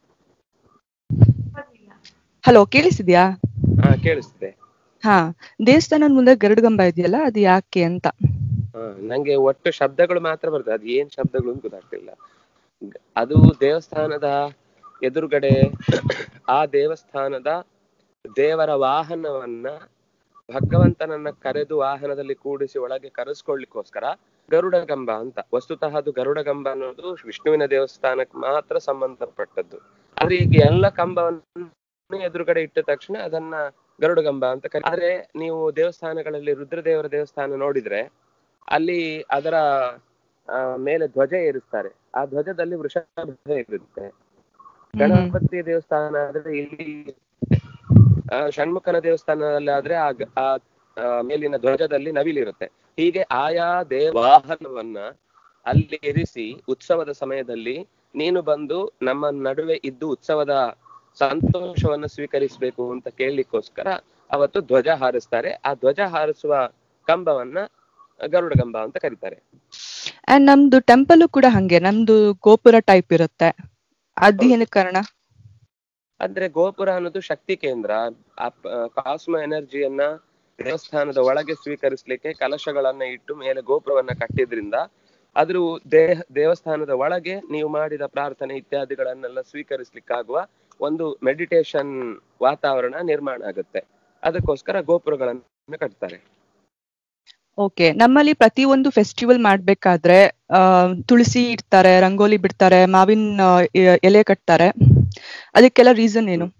ಹಲೋ ಕೇಳಿಸಿದ್ಯಾ ಹಾ ಕೇಳಿಸ್ತಿದೆ ಹಾ ದೇವಸ್ಥಾನದ ಮುಂದೆ ಗರುಡಗಂಬ ಇದೆಯಲ್ಲ ಅದು ಯಾಕೆ ಅಂತ ಹಾ ನಂಗೆ ಒಟ್ಟು ಶಬ್ದಗಳು ಮಾತ್ರ ಬರ್ತದೆ ಅದು ಏನ್ ಶಬ್ದಗಳು ಅಂತ ಗೊತ್ತಾಗ್ತಿಲ್ಲ ಗ- ಅದು ದೇವಸ್ಥಾನದ ಎದುರುಗಡೆ ಆ ದೇವಸ್ಥಾನದ ದೇವರ ವಾಹನವನ್ನ ಭಗವಂತನನ್ನ ಕರೆದು ವಾಹನದಲ್ಲಿ ಕೂಡಿಸಿ ಒಳಗೆ ಕರೆಸ್ಕೊಳ್ಳಿಕ್ಕೋಸ್ಕರ ಗರುಡ ಗಂಬ ಅಂತ ವಸ್ತುತಃ ಅದು ಗರುಡ ಗಂಬ ಅನ್ನೋದು ವಿಷ್ಣುವಿನ ದೇವಸ್ಥಾನಕ್ಕೆ ಮಾತ್ರ ಸಂಬಂಧಪಟ್ಟದ್ದು ಆದ್ರೆ ಈಗ ಎಲ್ಲ ಕಂಬವನ್ನು ಎದುರುಗಡೆ ಇಟ್ಟ ತಕ್ಷಣ ಅದನ್ನ ಗರುಡ ಗಂಬ ಅಂತ ಕರಿ ಆದ್ರೆ ನೀವು ದೇವಸ್ಥಾನಗಳಲ್ಲಿ ರುದ್ರದೇವರ ದೇವಸ್ಥಾನ ನೋಡಿದ್ರೆ ಅಲ್ಲಿ ಅದರ ಆ, ಮೇಲೆ ಧ್ವಜ ಏರಿಸ್ತಾರೆ ಆ ಧ್ವಜದಲ್ಲಿ ವೃಷಭ ಇರುತ್ತೆ ಗಣಪತಿ ದೇವಸ್ಥಾನ ಆದ್ರೆ ಇಲ್ಲಿ ಆ, ಷಣ್ಮುಖನ ದೇವಸ್ಥಾನದಲ್ಲಿ ಆದ್ರೆ ಆ ಗ- ಆ ಆ, ಮೇಲಿನ ಧ್ವಜದಲ್ಲಿ ನವಿಲಿರುತ್ತೆ ಹೀಗೆ ಆಯಾ ದೇವಾಹನವನ್ನ ಅಲ್ಲಿ ಇರಿಸಿ ಉತ್ಸವದ ಸಮಯದಲ್ಲಿ ನೀನು ಬಂದು ನಮ್ಮ ನಡುವೆ ಇದ್ದು ಉತ್ಸವದ ಸಂತೋಷವನ್ನ ಸ್ವೀಕರಿಸಬೇಕು ಅಂತ ಕೇಳಲಿಕ್ಕೋಸ್ಕರ ಅವತ್ತು ಧ್ವಜ ಹಾರಿಸ್ತಾರೆ ಆ ಧ್ವಜ ಹಾರಿಸುವ ಕಂಬವನ್ನ ಗರುಡ ಕಂಬ ಅಂತ ಕರೀತಾರೆ ಅಂಡ್ ನಮ್ದು ಟೆಂಪಲ್ ಕೂಡ ಹಂಗೆ ನಮ್ದು ಗೋಪುರ ಟೈಪ್ ಇರುತ್ತೆ ಅದು ಏನಕ್ಕೆ ಕಾರಣ ಅಂದ್ರೆ ಗೋಪುರ ಅನ್ನೋದು ಶಕ್ತಿ ಕೇಂದ್ರ ಕಾಸ್ಮ ಎನರ್ಜಿಯನ್ನ ದೇವಸ್ಥಾನದ ಒಳಗೆ ಸ್ವೀಕರಿಸ್ಲಿಕ್ಕೆ ಕಲಶಗಳನ್ನ ಇಟ್ಟು ಮೇಲೆ ಗೋಪುರವನ್ನ ಕಟ್ಟಿದ್ರಿಂದ ಅದ್ರ ದೇಹ ದೇವಸ್ಥಾನದ ಒಳಗೆ ನೀವು ಮಾಡಿದ ಪ್ರಾರ್ಥನೆ ಇತ್ಯಾದಿಗಳನ್ನೆಲ್ಲ ಸ್ವೀಕರಿಸ್ಲಿಕ್ಕಾಗುವ ಒಂದು ಮೆಡಿಟೇಷನ್ ವಾತಾವರಣ ನಿರ್ಮಾಣ ಆಗುತ್ತೆ ಅದಕ್ಕೋಸ್ಕರ ಗೋಪುರಗಳನ್ನ ಕಟ್ತಾರೆ ಓಕೆ ನಮ್ಮಲ್ಲಿ ಪ್ರತಿ ಒಂದು ಫೆಸ್ಟಿವಲ್ ಮಾಡ್ಬೇಕಾದ್ರೆ ಆ ತುಳಸಿ ಇಡ್ತಾರೆ ರಂಗೋಲಿ ಬಿಡ್ತಾರೆ ಮಾವಿನ ಆ, ಎ- ಎಲೆ ಕಟ್ತಾರೆ ಅದಕ್ಕೆಲ್ಲ ರೀಸನ್ ಏನು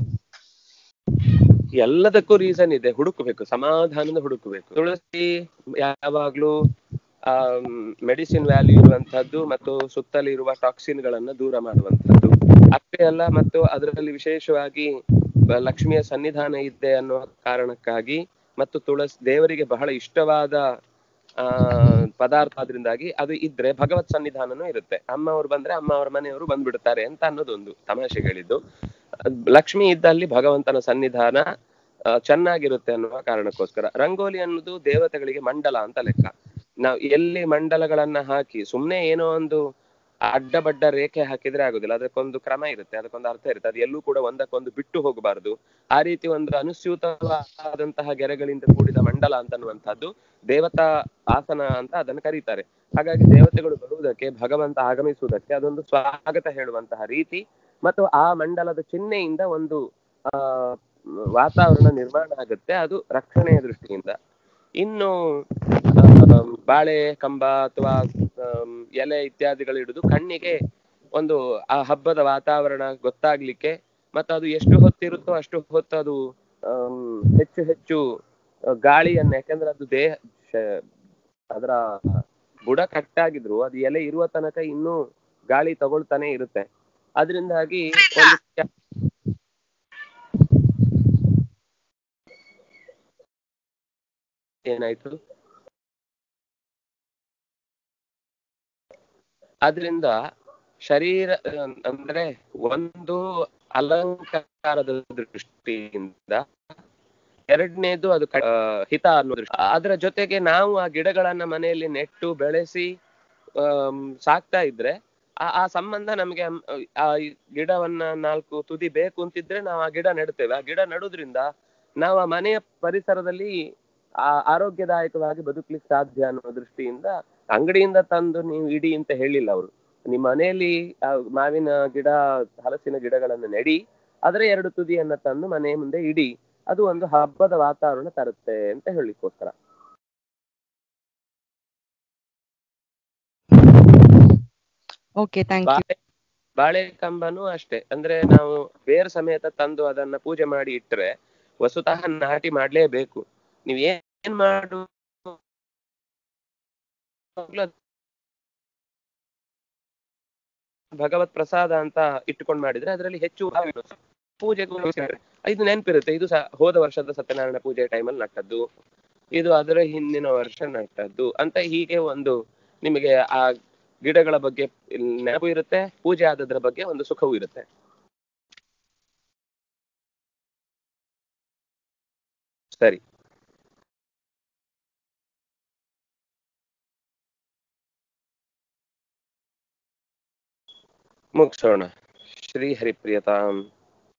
ಎಲ್ಲದಕ್ಕೂ ರೀಸನ್ ಇದೆ ಹುಡುಕಬೇಕು ಸಮಾಧಾನದ ಹುಡುಕಬೇಕು ತುಳಸಿ ಯಾವಾಗ್ಲೂ ಆ ಮೆಡಿಸಿನ್ ವ್ಯಾಲ್ಯೂ ಇರುವಂತಹದ್ದು ಮತ್ತು ಸುತ್ತಲಿರುವ ಟಾಕ್ಸಿನ್ ಗಳನ್ನ ದೂರ ಮಾಡುವಂತಹದ್ದು ಅಷ್ಟೇ ಅಲ್ಲ ಮತ್ತು ಅದರಲ್ಲಿ ವಿಶೇಷವಾಗಿ ಬ- ಲಕ್ಷ್ಮಿಯ ಸನ್ನಿಧಾನ ಇದೆ ಅನ್ನುವ ಕಾರಣಕ್ಕಾಗಿ ಮತ್ತು ತುಳಸಿ ದೇವರಿಗೆ ಬಹಳ ಇಷ್ಟವಾದ ಆ ಪದಾರ್ಥ ಆದ್ರಿಂದಾಗಿ ಅದು ಇದ್ರೆ ಭಗವತ್ ಸನ್ನಿಧಾನನೂ ಇರುತ್ತೆ ಅಮ್ಮ ಅವ್ರು ಬಂದ್ರೆ ಅಮ್ಮ ಅವ್ರ ಮನೆಯವರು ಬಂದ್ಬಿಡ್ತಾರೆ ಅಂತ ಅನ್ನೋದೊಂದು ತಮಾಷೆ ಹೇಳಿದ್ದು ಅದ್ ಲಕ್ಷ್ಮಿ ಇದ್ದಲ್ಲಿ ಭಗವಂತನ ಸನ್ನಿಧಾನ ಆ, ಚೆನ್ನಾಗಿರುತ್ತೆ ಅನ್ನುವ ಕಾರಣಕ್ಕೋಸ್ಕರ ರಂಗೋಲಿ ಅನ್ನೋದು ದೇವತೆಗಳಿಗೆ ಮಂಡಲ ಅಂತ ಲೆಕ್ಕ ನಾವು ಎಲ್ಲಿ ಮಂಡಲಗಳನ್ನ ಹಾಕಿ ಸುಮ್ನೆ ಏನೋ ಒಂದು ಅಡ್ಡಬಡ್ಡ ರೇಖೆ ಹಾಕಿದ್ರೆ ಆಗುದಿಲ್ಲ ಅದಕ್ಕೊಂದು ಕ್ರಮ ಇರುತ್ತೆ ಅದಕ್ಕೊಂದು ಅರ್ಥ ಇರುತ್ತೆ ಅದು ಎಲ್ಲೂ ಕೂಡ ಒಂದಕ್ಕೊಂದು ಬಿಟ್ಟು ಹೋಗಬಾರದು ಆ ರೀತಿ ಒಂದು ಅನುಸ್ಯೂತವಾದಂತಹ ಗೆರೆಗಳಿಂದ ಕೂಡಿದ ಮಂಡಲ ಅಂತ ಅನ್ನುವಂಥದ್ದು ದೇವತಾ ಆಸನ ಅಂತ ಅದನ್ನು ಕರೀತಾರೆ ಹಾಗಾಗಿ ದೇವತೆಗಳು ಬರುವುದಕ್ಕೆ ಭಗವಂತ ಆಗಮಿಸುವುದಕ್ಕೆ ಅದೊಂದು ಸ್ವಾಗತ ಹೇಳುವಂತಹ ರೀತಿ ಮತ್ತು ಆ ಮಂಡಲದ ಚಿಹ್ನೆಯಿಂದ ಒಂದು ಆ ವಾತಾವರಣ ನಿರ್ಮಾಣ ಆಗುತ್ತೆ ಅದು ರಕ್ಷಣೆಯ ದೃಷ್ಟಿಯಿಂದ ಇನ್ನು ಆ, ಬಾಳೆ ಕಂಬ ಅಥವಾ ಆಮ್, ಎಲೆ ಇತ್ಯಾದಿಗಳು ಇಡುದು ಕಣ್ಣಿಗೆ ಒಂದು ಆ ಹಬ್ಬದ ವಾತಾವರಣ ಗೊತ್ತಾಗ್ಲಿಕ್ಕೆ ಮತ್ತು ಅದು ಎಷ್ಟು ಹೊತ್ತಿರುತ್ತೋ ಅಷ್ಟು ಹೊತ್ತು ಅದು ಆಮ್, ಹೆಚ್ಚು ಹೆಚ್ಚು ಆ, ಗಾಳಿಯನ್ನ ಯಾಕಂದ್ರೆ ಅದು ದೇಹ ಶ- ಅದರ ಬುಡ ಕಟ್ಟಾಗಿದ್ರು ಅದು ಎಲೆ ಇರುವ ತನಕ ಇನ್ನೂ ಗಾಳಿ ತಗೊಳ್ತಾನೆ ಇರುತ್ತೆ ಅದರಿಂದಾಗಿ ಒಂದು ಏನಾಯ್ತು ಆದ್ರಿಂದ ಶರೀರ ಅಹ್, ಅಂದ್ರೆ ಒಂದು ಅಲಂಕಾರದ ದೃಷ್ಟಿಯಿಂದ ಎರಡನೇದು ಅದು ಕ- ಆ, ಹಿತ ಅನ್ನೋ ದೃಷ್ಟಿ ಅದರ ಜೊತೆಗೆ ನಾವು ಆ ಗಿಡಗಳನ್ನ ಮನೆಯಲ್ಲಿ ನೆಟ್ಟು ಬೆಳೆಸಿ ಆಮ್, ಸಾಕ್ತಾ ಇದ್ರೆ ಆ ಆ ಸಂಬಂಧ ನಮ್ಗೆ ಅಮ್- ಆ ಈ ಗಿಡವನ್ನ ನಾಲ್ಕು ತುದಿ ಬೇಕು ಅಂತಿದ್ರೆ ನಾವು ಆ ಗಿಡ ನೆಡ್ತೇವೆ ಆ ಗಿಡ ನೆಡುದ್ರಿಂದ ನಾವು ಆ ಮನೆಯ ಪರಿಸರದಲ್ಲಿ ಆ ಆರೋಗ್ಯದಾಯಕವಾಗಿ ಬದುಕಲಿಕ್ಕೆ ಸಾಧ್ಯ ಅನ್ನೋ ದೃಷ್ಟಿಯಿಂದ ಅಂಗಡಿಯಿಂದ ತಂದು ನೀವು ಇಡಿ ಅಂತ ಹೇಳಿಲ್ಲ ಅವರು ನಿಮ್ಮ ಮನೆಯಲ್ಲಿ ಆ ಮಾವಿನ ಗಿಡ ಹಲಸಿನ ಗಿಡಗಳನ್ನು ನೆಡಿ ಅದರ ಎರಡು ತುದಿಯನ್ನ ತಂದು ಮನೆ ಮುಂದೆ ಇಡಿ ಅದು ಒಂದು ಹಬ್ಬದ ವಾತಾವರಣ ತರುತ್ತೆ ಅಂತ ಹೇಳಿಕ್ಕೋಸ್ಕರ ಓಕೆ ಥ್ಯಾಂಕ್ ಯು ಬಾಳೆ ಬಾಳೆ ಕಂಬನೂ ಅಷ್ಟೇ ಅಂದ್ರೆ ನಾವು ಬೇರು ಸಮೇತ ತಂದು ಅದನ್ನ ಪೂಜೆ ಮಾಡಿ ಇಟ್ರೆ ವಸುತಃ ನಾಟಿ ಮಾಡ್ಲೇಬೇಕು ನೀವ್ ಏನ್ ಮಾಡು ಭಗವತ್ ಪ್ರಸಾದ ಅಂತ ಇಟ್ಟುಕೊಂಡ್ ಮಾಡಿದ್ರೆ ಅದರಲ್ಲಿ ಹೆಚ್ಚು ಭಾವ ಇರುತ್ತೆ. ಪೂಜೆಗೆ ಉಪಯೋಗಿಸ್ತಾರೆ. ಇದು ನೆನಪಿರುತ್ತೆ ಇದು ಸಹ ಹೋದ ವರ್ಷದ ಸತ್ಯನಾರಾಯಣ ಪೂಜೆ ಟೈಮಲ್ಲಿ ನಟ್ಟದ್ದು ಇದು ಅದರ ಹಿಂದಿನ ವರ್ಷ ನಟ್ಟದ್ದು ಅಂತ ಹೀಗೆ ಒಂದು ನಿಮಗೆ ಆ ಗಿಡಗಳ ಬಗ್ಗೆ ನೆನಪು ಇರುತ್ತೆ ಪೂಜೆ ಆದದ್ರ ಬಗ್ಗೆ ಒಂದು ಸುಖವೂ ಇರುತ್ತೆ ಸರಿ ಮುಗಿಸೋಣ ಶ್ರೀ ಹರಿಪ್ರಿಯತಾಂ